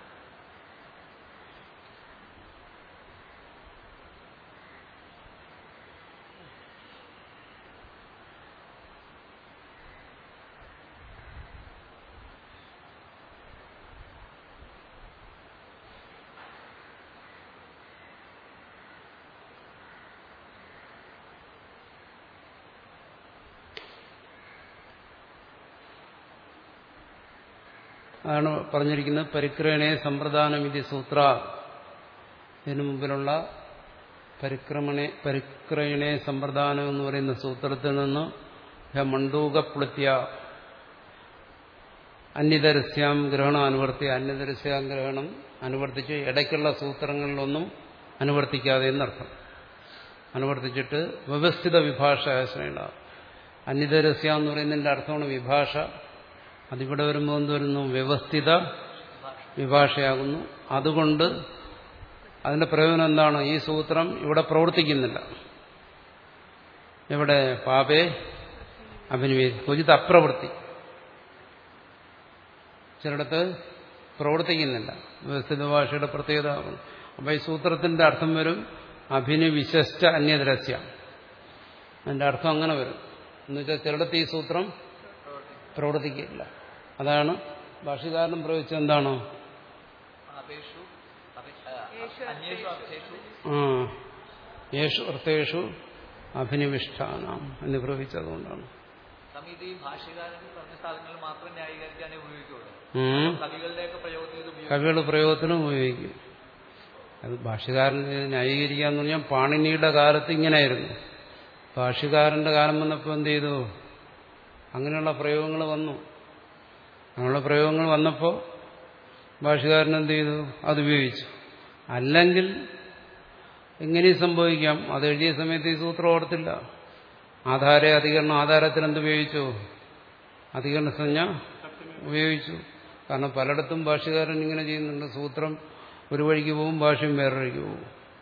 അതാണ് പറഞ്ഞിരിക്കുന്നത് പരിക്രമണേ സമ്പ്രദാനമിതി സൂത്ര ഇതിനു മുമ്പിലുള്ള പരിക്രമണേ പരിക്രയണേ സമ്പ്രദാനം എന്ന് പറയുന്ന സൂത്രത്തിൽ നിന്ന് മണ്ടൂകപ്ലുത്യ അന്യതരസ്യാം ഗ്രഹണം അനുവർത്തി അന്യതരസ്യാം ഗ്രഹണം അനുവർത്തിച്ച് ഇടയ്ക്കുള്ള സൂത്രങ്ങളിലൊന്നും അനുവർത്തിക്കാതെ എന്നർത്ഥം അനുവർത്തിച്ചിട്ട് വ്യവസ്ഥിത വിഭാഷ ആശ്രയണ അന്യതരസ്യ എന്ന് പറയുന്നതിന്റെ അർത്ഥമാണ് വിഭാഷ അതിവിടെ വരുമ്പോൾ എന്ത് വരുന്നു വ്യവസ്ഥിത വിഭാഷയാകുന്നു അതുകൊണ്ട് അതിന്റെ പ്രയോജനം എന്താണ് ഈ സൂത്രം ഇവിടെ പ്രവർത്തിക്കുന്നില്ല ഇവിടെ പാപേ അഭിനിവേശം കൊജിത് അപ്രവൃത്തി ചിലയിടത്ത് പ്രവർത്തിക്കുന്നില്ല വ്യവസ്ഥിത ഭാഷയുടെ പ്രത്യേകത അപ്പൊ ഈ സൂത്രത്തിന്റെ അർത്ഥം വരും അഭിനിവിശിഷ്ട അന്യതരസ്യ അതിന്റെ അർത്ഥം അങ്ങനെ വരും എന്നുവെച്ചാൽ ചിലയിടത്ത് ഈ സൂത്രം പ്രവർത്തിക്കില്ല അതാണ് ഭാഷകാരനും പ്രയോഗിച്ചത് എന്താണ് അപേഷു അപേ- ആ, യേശു അന്യേഷു അപേഷു ആ യേശു അർത്ഥേഷു അഭിനിവിഷ്ഠാനാം എന്ന് പ്രയോഗിച്ചതുകൊണ്ടാണ് സമിതി ഭാഷ്യകാരൻ പറഞ്ഞ സ്ഥലങ്ങളിൽ മാത്രം ന്യായീകരിക്കാനേ ഉപയോഗിക്കുള്ളൂ ഉം. കവികളുടെയൊക്കെ പ്രയോഗത്തിൽ ഇത് ഉപയോഗിക്കും കവികൾ പ്രയോഗത്തിനും ഉപയോഗിക്കും അത് ഭാഷകാരൻ ന്യായീകരിക്കുക എന്ന് പറഞ്ഞാൽ പാണിനിയുടെ കാലത്ത് ഇങ്ങനെയായിരുന്നു ഭാഷകാരന്റെ കാലം വന്നപ്പോൾ എന്ത് ചെയ്തു അങ്ങനെയുള്ള പ്രയോഗങ്ങൾ വന്നു അങ്ങനെയുള്ള പ്രയോഗങ്ങൾ വന്നപ്പോൾ ഭാഷകാരൻ എന്ത് ചെയ്തു അത് ഉപയോഗിച്ചു അല്ലെങ്കിൽ ഇങ്ങനെയും സംഭവിക്കാം അത് എഴുതിയ സമയത്ത് ഈ സൂത്രം ഓർത്തില്ല ആധാര അധികരണം ആധാരത്തിൽ എന്തുപയോഗിച്ചു അധികരണ സംജ്ഞ ഉപയോഗിച്ചു കാരണം പലയിടത്തും ഭാഷകാരൻ ഇങ്ങനെ ചെയ്യുന്നുണ്ട് സൂത്രം ഒരു വഴിക്ക് പോകും ഭാഷയും വേറെ വഴിക്ക് പോകും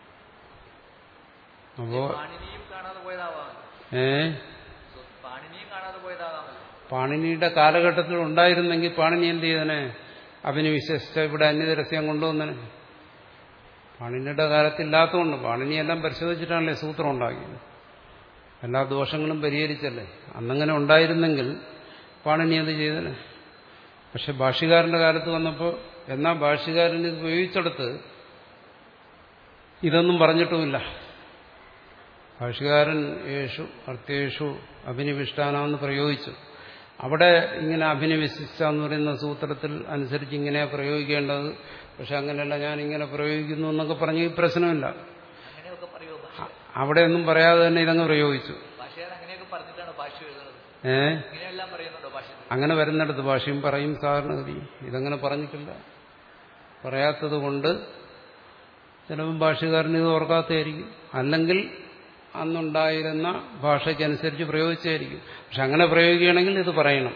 അപ്പോ പാണിനിയും കാണാതെ പോയതാവാമല്ലോ ഏ സോ, പാണിനിയും കാണാതെ പോയതാവാമല്ലോ പാണിനിയുടെ കാലഘട്ടത്തിൽ ഉണ്ടായിരുന്നെങ്കിൽ പാണിനി എന്ത് ചെയ്തനെ അഭിനിവിശ്വസിച്ച ഇവിടെ അന്യതരസ്യം കൊണ്ടുവന്നനെ പാണിനിയുടെ കാലത്തില്ലാത്തതുകൊണ്ട് പാണിനിയെല്ലാം പരിശോധിച്ചിട്ടാണല്ലേ സൂത്രം ഉണ്ടാക്കിയത് എല്ലാ ദോഷങ്ങളും പരിഹരിച്ചല്ലേ അന്നങ്ങനെ ഉണ്ടായിരുന്നെങ്കിൽ പാണിനി അത് ചെയ്തനെ പക്ഷെ ഭാഷ്യകാരന്റെ കാലത്ത് വന്നപ്പോൾ എന്നാ ഭാഷ്യകാരൻ ഇത് ഉപയോഗിച്ചെടുത്ത് ഇതൊന്നും പറഞ്ഞിട്ടുമില്ല ഭാഷകാരൻ യേശു അർത്ഥേഷു അഭിനിവിഷ്ടാനാന്ന് പ്രയോഗിച്ചു അവിടെ ഇങ്ങനെ അഭിനിവിശിച്ച എന്ന് പറയുന്ന സൂത്രത്തിൽ അനുസരിച്ച് ഇങ്ങനെ പ്രയോഗിക്കേണ്ടത് പക്ഷെ അങ്ങനെയല്ല ഞാൻ ഇങ്ങനെ പ്രയോഗിക്കുന്നു എന്നൊക്കെ പറഞ്ഞ് പ്രശ്നമില്ല അങ്ങനെയൊക്കെ പറയുമോ ഭാഷ അവിടെ ഒന്നും പറയാതെ തന്നെ ഇതങ്ങ് പ്രയോഗിച്ചു ഭാഷകാരൻ അങ്ങനെയൊക്കെ പറഞ്ഞിട്ടാണ് ഭാഷ എഴുതുന്നത് ഏ ഇങ്ങനെയെല്ലാം പറയുന്നുണ്ടോ ഭാഷ ഭാഷത്തിൽ അങ്ങനെ വരുന്നിടത്ത് ഭാഷയും പറയും സാധാരണഗതി ഇതങ്ങനെ പറഞ്ഞിട്ടില്ല പറയാത്തത് കൊണ്ട് ചിലപ്പം ഭാഷകാരന് ഇത് ഓർക്കാത്തതായിരിക്കും അല്ലെങ്കിൽ അന്നുണ്ടായിരുന്ന ഭാഷയ്ക്കനുസരിച്ച് പ്രയോഗിച്ചായിരിക്കും പക്ഷെ അങ്ങനെ പ്രയോഗിക്കുകയാണെങ്കിൽ ഇത് പറയണം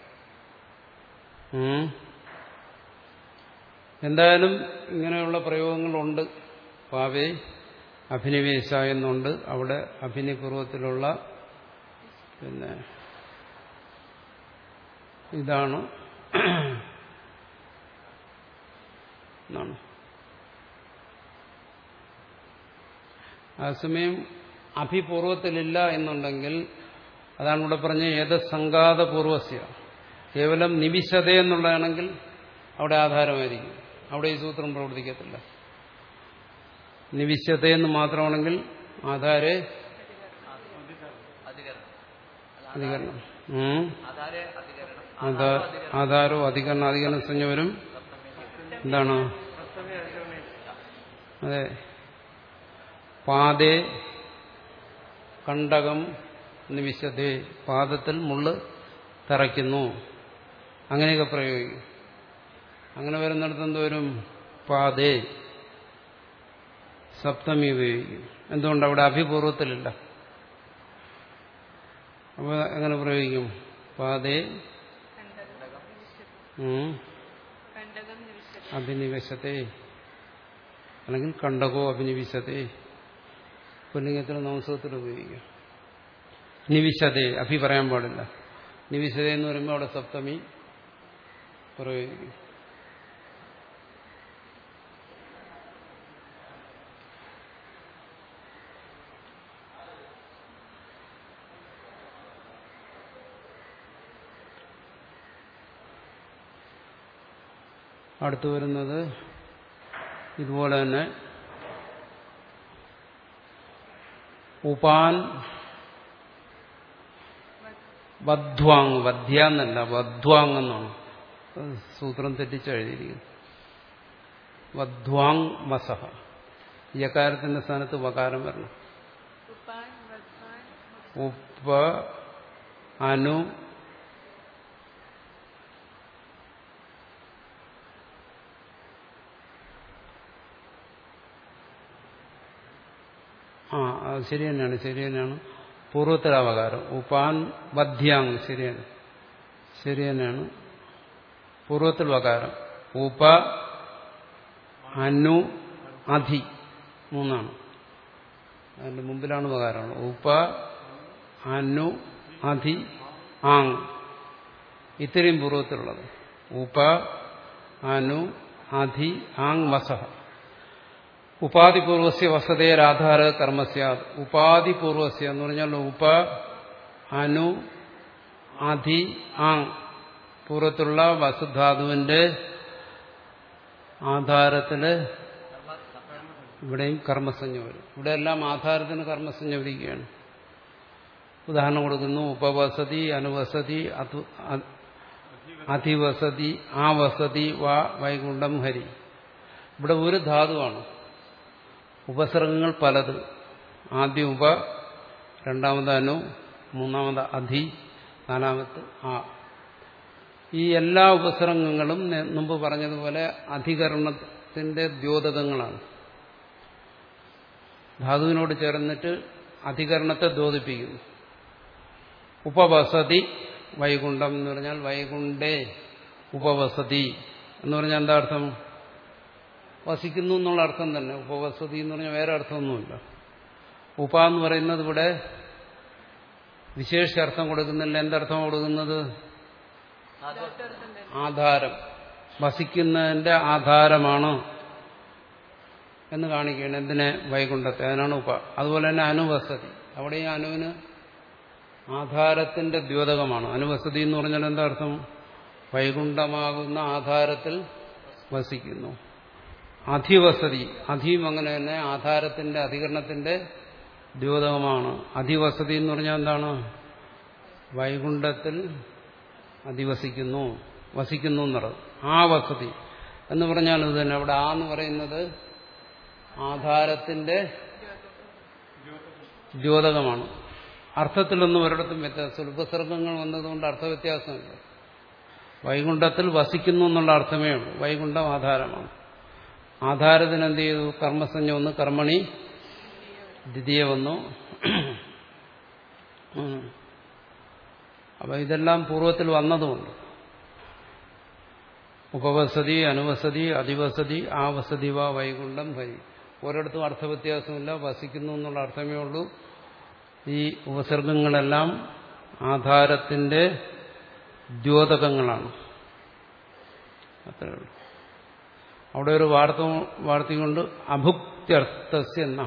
ഉം. എന്തായാലും ഇങ്ങനെയുള്ള പ്രയോഗങ്ങളുണ്ട് പാവേ അഭിനിവേശ എന്നുണ്ട് അവിടെ അഭിനയപൂർവത്തിലുള്ള പിന്നെ ഇതാണ് എന്നാണ് അതേസമയം അഭിപൂർവത്തിലില്ല എന്നുണ്ടെങ്കിൽ അതാണ് ഇവിടെ പറഞ്ഞ ഏത് സംഘാതപൂർവസ്യ കേവലം നിവിശത എന്നുള്ളതാണെങ്കിൽ അവിടെ ആധാരമായിരിക്കും അവിടെ ഈ സൂത്രം പ്രവർത്തിക്കത്തില്ല നിവിശതയെന്ന് മാത്രമാണെങ്കിൽ ആധാരെ അധികരണം അല്ല, അധികരണം ഉം. ആധാരെ അധികരണം ആധാ ആധാരോ അധികരണം അധികരണ സംജ്ഞ വരും എന്താണ് അതെ പാതേ കണ്ടകം നിവിശതേ പാദത്തിൽ മുള്ള് തറയ്ക്കുന്നു അങ്ങനെയൊക്കെ പ്രയോഗിക്കും അങ്ങനെ വരുന്നിടത്ത് എന്തോരും പാതേ സപ്തമി ഉപയോഗിക്കും എന്തുകൊണ്ട് അവിടെ അഭിപൂർവത്തിലില്ല അപ്പോൾ എങ്ങനെ പ്രയോഗിക്കും പാതേ ഉം, കണ്ടകം നിവിശത അഭിനിവേശത്തെ അല്ലെങ്കിൽ കണ്ടകോ അഭിനിവിശത്തെ പുല്ലിംഗത്തിൽ നമസ്കത്തിൽ ഉപയോഗിക്കും നിവിശതേ അഭി പറയാൻ പാടില്ല നിവിശത എന്ന് പറയുമ്പോൾ അവിടെ സപ്തമി പ്രയോഗിക്കും അടുത്തു വരുന്നത് ഇതുപോലെ തന്നെ ഉപാൻ വധ്വാങ് വധ്യ എന്നല്ല വധ്വാങ് എന്നാണ് അത് സൂത്രം തെറ്റിച്ചെഴുതിയിരിക്കുന്നു വധ്വാങ് മസഹ യകാരത്തിന്റെ സ്ഥാനത്ത് വകാരം വരണം ഉപ്പാൻ വദ്വാൻ ഉപ്പ അനു ആ അത് ശരി തന്നെയാണ് ശരി തന്നെയാണ് പൂർവ്വത്തിലാവകാരം ഉപാൻ ബദ്ധ്യാങ് ശരിയാണ് ശരി തന്നെയാണ് പൂർവ്വത്തിൽ വകാരം ഉപ അനു അധി മൂന്നാണ് അതിന്റെ മുമ്പിലാണ് വകാരം ഉപ അനു അധി ആങ് ഇത്രയും പൂർവ്വത്തിലുള്ളത് ഉപ അനു അധി ആങ് വസഹ ഉപാധിപൂർവസ്യ വസതേരാധാര കർമ്മസ്യ ഉപാധിപൂർവസ്യ എന്ന് പറഞ്ഞാൽ ഉപ അനു അധി ആങ് പൂർവ്വത്തിലുള്ള വസുധാതുവിന്റെ ആധാരത്തില് ഇവിടെയും കർമ്മസഞ്ജ വരും ഇവിടെ എല്ലാം ആധാരത്തിന് കർമ്മസഞ്ജ വിധിക്കുകയാണ് ഉദാഹരണം കൊടുക്കുന്നു ഉപവസതി അനുവസതി അതു അ- അതിവസതി ആ വസതി വാ വൈകുണ്ഠം ഹരി ഇവിടെ ഒരു ധാതുവാണ് ഉപസർഗങ്ങൾ പലത് ആദ്യം ഉപ രണ്ടാമത് അനു മൂന്നാമത് അധി നാലാമത് ആ ഈ എല്ലാ ഉപസർഗങ്ങളും നേ- മുമ്പ് പറഞ്ഞതുപോലെ അധികരണത്തിന്റെ ദ്യോതകങ്ങളാണ് ധാതുവിനോട് ചേർന്നിട്ട് അധികരണത്തെ ദ്യോതിപ്പിക്കുന്നു ഉപവസതി വൈകുണ്ഠം എന്ന് പറഞ്ഞാൽ വൈകുണ്ഠേ ഉപവസതി എന്ന് പറഞ്ഞാൽ എന്താ അർത്ഥം വസിക്കുന്നു എന്നുള്ള അർത്ഥം തന്നെ ഉപവസതി എന്ന് പറഞ്ഞാൽ വേറെ അർത്ഥമൊന്നുമില്ല ഉപ എന്ന് പറയുന്നത് ഇവിടെ വിശേഷ അർത്ഥം കൊടുക്കുന്നില്ല എന്തർത്ഥം കൊടുക്കുന്നത് ആധാരം വസിക്കുന്നതിന്റെ ആധാരമാണ് എന്ന് കാണിക്കുകയാണ് എന്തിനെ വൈകുണ്ഠത്തെ അതിനാണ് ഉപ അതുപോലെ തന്നെ അനുവസതി അവിടെ ഈ അനുവിന് ആധാരത്തിന്റെ ദ്യോതകമാണ് അനുവസതി എന്ന് പറഞ്ഞാൽ എന്താ അർത്ഥം വൈകുണ്ഠമാകുന്ന ആധാരത്തിൽ വസിക്കുന്നു അധിവസതി അധിയും അങ്ങനെ തന്നെ ആധാരത്തിന്റെ അധികരണത്തിന്റെ ദ്യോതകമാണ് അധിവസതി എന്ന് പറഞ്ഞാൽ എന്താണ് വൈകുണ്ഠത്തിൽ അധിവസിക്കുന്നു വസിക്കുന്നു എന്നുള്ളത് ആ വസതി എന്ന് പറഞ്ഞാൽ ഇത് തന്നെ അവിടെ ആ എന്ന് പറയുന്നത് ആധാരത്തിന്റെ ദ്യോതകമാണ് അർത്ഥത്തിലൊന്നും ഒരിടത്തും വ്യത്യാസമില്ല ഉപസർഗങ്ങൾ വന്നതുകൊണ്ട് അർത്ഥവ്യത്യാസമില്ല വൈകുണ്ഠത്തിൽ വസിക്കുന്നു എന്നുള്ള അർത്ഥമേ ഉള്ളൂ വൈകുണ്ഠം ആധാരമാണ് ആധാരത്തിന് എന്ത് ചെയ്തു കർമ്മസഞ്ജ ഒന്ന് കർമ്മണി ദ്വിതീയ വന്നു ഉം. അപ്പൊ ഇതെല്ലാം പൂർവ്വത്തിൽ വന്നതുകൊണ്ട് ഉപവസതി അനുവസതി അതിവസതി ആ വസതി വാ വൈകുണ്ഠം ഭരി ഒരിടത്തും അർത്ഥവ്യത്യാസമില്ല വസിക്കുന്നു എന്നുള്ള അർത്ഥമേ ഉള്ളൂ ഈ ഉപസർഗങ്ങളെല്ലാം ആധാരത്തിന്റെ ദ്യോതകങ്ങളാണ് അത്രേ ഉള്ളൂ അവിടെ ഒരു വാർത്ത വാർത്തയുണ്ട് അഭുക്ത്യർത്ഥസ്യ എന്ന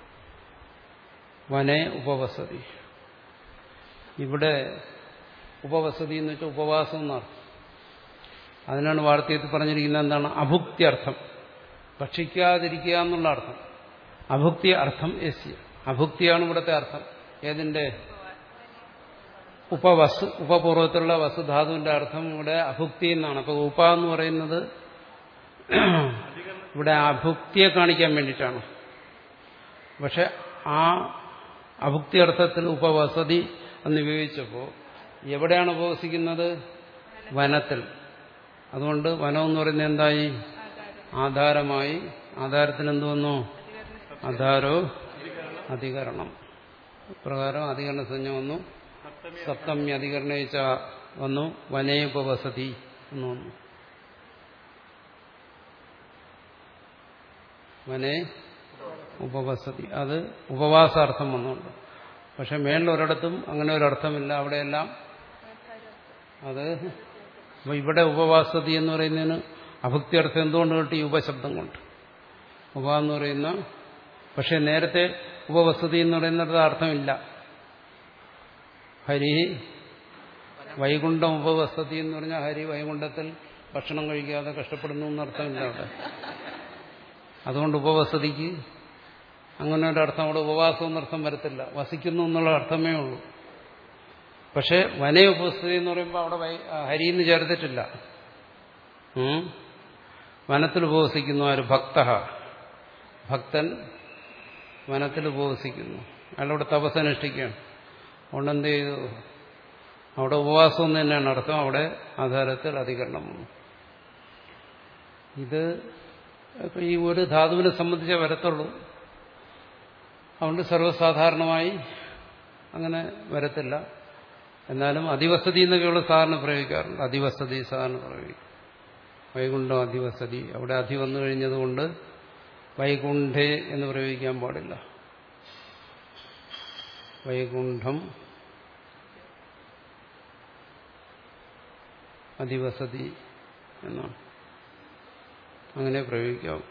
വനെ ഉപവസതി ഇവിടെ ഉപവസതി എന്ന് വെച്ചാൽ ഉപവാസം എന്നർത്ഥം അതിനാണ് വാർത്തയത്തിൽ പറഞ്ഞിരിക്കുന്നത് എന്താണ് അഭുക്ത്യർത്ഥം ഭക്ഷിക്കാതിരിക്കുക എന്നുള്ള അർത്ഥം അഭുക്തി അർത്ഥം എസ് അഭുക്തിയാണ് ഇവിടുത്തെ അർത്ഥം ഏതിന്റെ ഉപവസ് ഉപപൂർവത്തിലുള്ള വസുധാതുവിന്റെ അർത്ഥം ഇവിടെ അഭുക്തി എന്നാണ് അപ്പൊ ഉപ എന്ന് പറയുന്നത് ഇവിടെ അഭുക്തിയെ കാണിക്കാൻ വേണ്ടിയിട്ടാണ് പക്ഷെ ആ അഭുക്തി അർത്ഥത്തിൽ ഉപവസതി എന്ന് ഉപയോഗിച്ചപ്പോൾ എവിടെയാണ് ഉപവസിക്കുന്നത് വനത്തിൽ അതുകൊണ്ട് വനം എന്ന് പറയുന്നത് എന്തായി ആധാരമായി ആധാരത്തിന് എന്ത് വന്നു ആധാരോ അധികരണം പ്രകാരം അധികരണ സംജ്ഞ വന്നു സപ്തമി അധികരണയിച്ച വന്നു വനേ ഉപവസതി എന്ന് വന്നു വനേ ഉപവസതി അത് ഉപവാസാർത്ഥം വന്നുണ്ട് പക്ഷെ മേളിലൊരിടത്തും അങ്ങനെ ഒരർത്ഥമില്ല അവിടെയെല്ലാം അത് അപ്പൊ ഇവിടെ ഉപവാസതി എന്ന് പറയുന്നതിന് അഭക്തി അർത്ഥം എന്തുകൊണ്ട് കിട്ടി ഈ ഉപശബ്ദം കൊണ്ട് ഉപ എന്ന് പറയുന്ന പക്ഷെ നേരത്തെ ഉപവസതി എന്ന് പറയുന്നത് അർത്ഥമില്ല ഹരി വൈകുണ്ഠം ഉപവസതി എന്ന് പറഞ്ഞാൽ ഹരി വൈകുണ്ഠത്തിൽ ഭക്ഷണം കഴിക്കാതെ കഷ്ടപ്പെടുന്നു എന്നർത്ഥമില്ല അവിടെ അതുകൊണ്ട് ഉപവസതിക്ക് അങ്ങനെ ഒരർത്ഥം അവിടെ ഉപവാസം എന്നർത്ഥം വരത്തില്ല വസിക്കുന്നു എന്നുള്ള അർത്ഥമേ ഉള്ളൂ പക്ഷെ വനയ ഉപസ്ഥിതി എന്ന് പറയുമ്പോൾ അവിടെ വൈ- ആ, ഹരിന്ന് ചേർത്തിട്ടില്ല ഉം. വനത്തിൽ ഉപവസിക്കുന്നു ആര് ഭക്ത ഭക്തൻ വനത്തിൽ ഉപവസിക്കുന്നു അയാളവിടെ തപസ്സനുഷ്ഠിക്കുകയാണ് അതുകൊണ്ട് എന്ത് ചെയ്തു അവിടെ ഉപവാസം എന്ന് തന്നെയാണ് അർത്ഥം അവിടെ ആധാരത്തിൽ അധികരണം വന്നു ഇത് ഇപ്പൊ ഈ ഒരു ധാതുവിനെ സംബന്ധിച്ചേ വരത്തുള്ളൂ അതുകൊണ്ട് സർവ്വസാധാരണമായി അങ്ങനെ വരത്തില്ല എന്നാലും അതിവസതി എന്നൊക്കെയുള്ള സാധാരണ പ്രയോഗിക്കാറുണ്ട് അതിവസതി സാധാരണ പ്രയോഗിക്കും വൈകുണ്ഠം അതിവസതി അവിടെ അധി വന്നു കഴിഞ്ഞതുകൊണ്ട് വൈകുണ്ഠേ എന്ന് പ്രയോഗിക്കാൻ പാടില്ല വൈകുണ്ഠം അതിവസതി എന്നാണ് അങ്ങനെ പ്രയോഗിക്കാം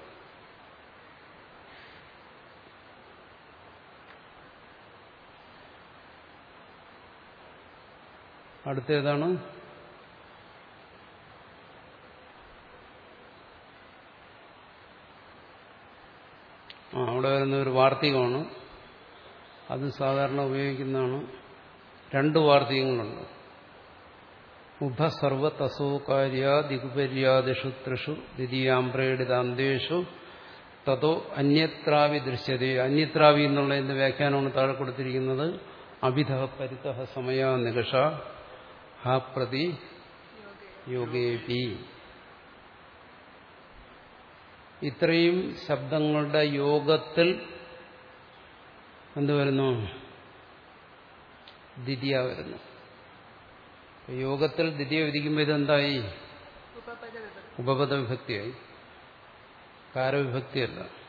അടുത്തേതാണ് ആ അവിടെ വരുന്ന ഒരു വാർത്തികമാണ് അത് സാധാരണ ഉപയോഗിക്കുന്നതാണ് രണ്ട് വാർത്തികങ്ങളുണ്ട് ഉഭസർവ തസോകാര്യ ദിഗുപര്യാദിഷു ത്രിഷു ദ്വിതീയാംപ്രേഡിതാന്തേഷു തതോ അന്യത്രാവി ദൃശ്യത അന്യത്രാവി എന്നുള്ളതിന്റെ വ്യാഖ്യാനമാണ് താഴെ കൊടുത്തിരിക്കുന്നത് അഭിധ പരിത സമയ നികഷ ഹ പ്രതി യോഗേപി ഇത്രയും ശബ്ദങ്ങളുടെ യോഗത്തിൽ എന്ത് വരുന്നു ദ്വിതീയ വരുന്നു യോഗത്തിൽ ദ്വിതീയ വിധിക്കുമ്പോൾ ഇതെന്തായി ഉപപദ വിഭക്തി ഉപപദ വിഭക്തിയായി കാരവിഭക്തിയല്ല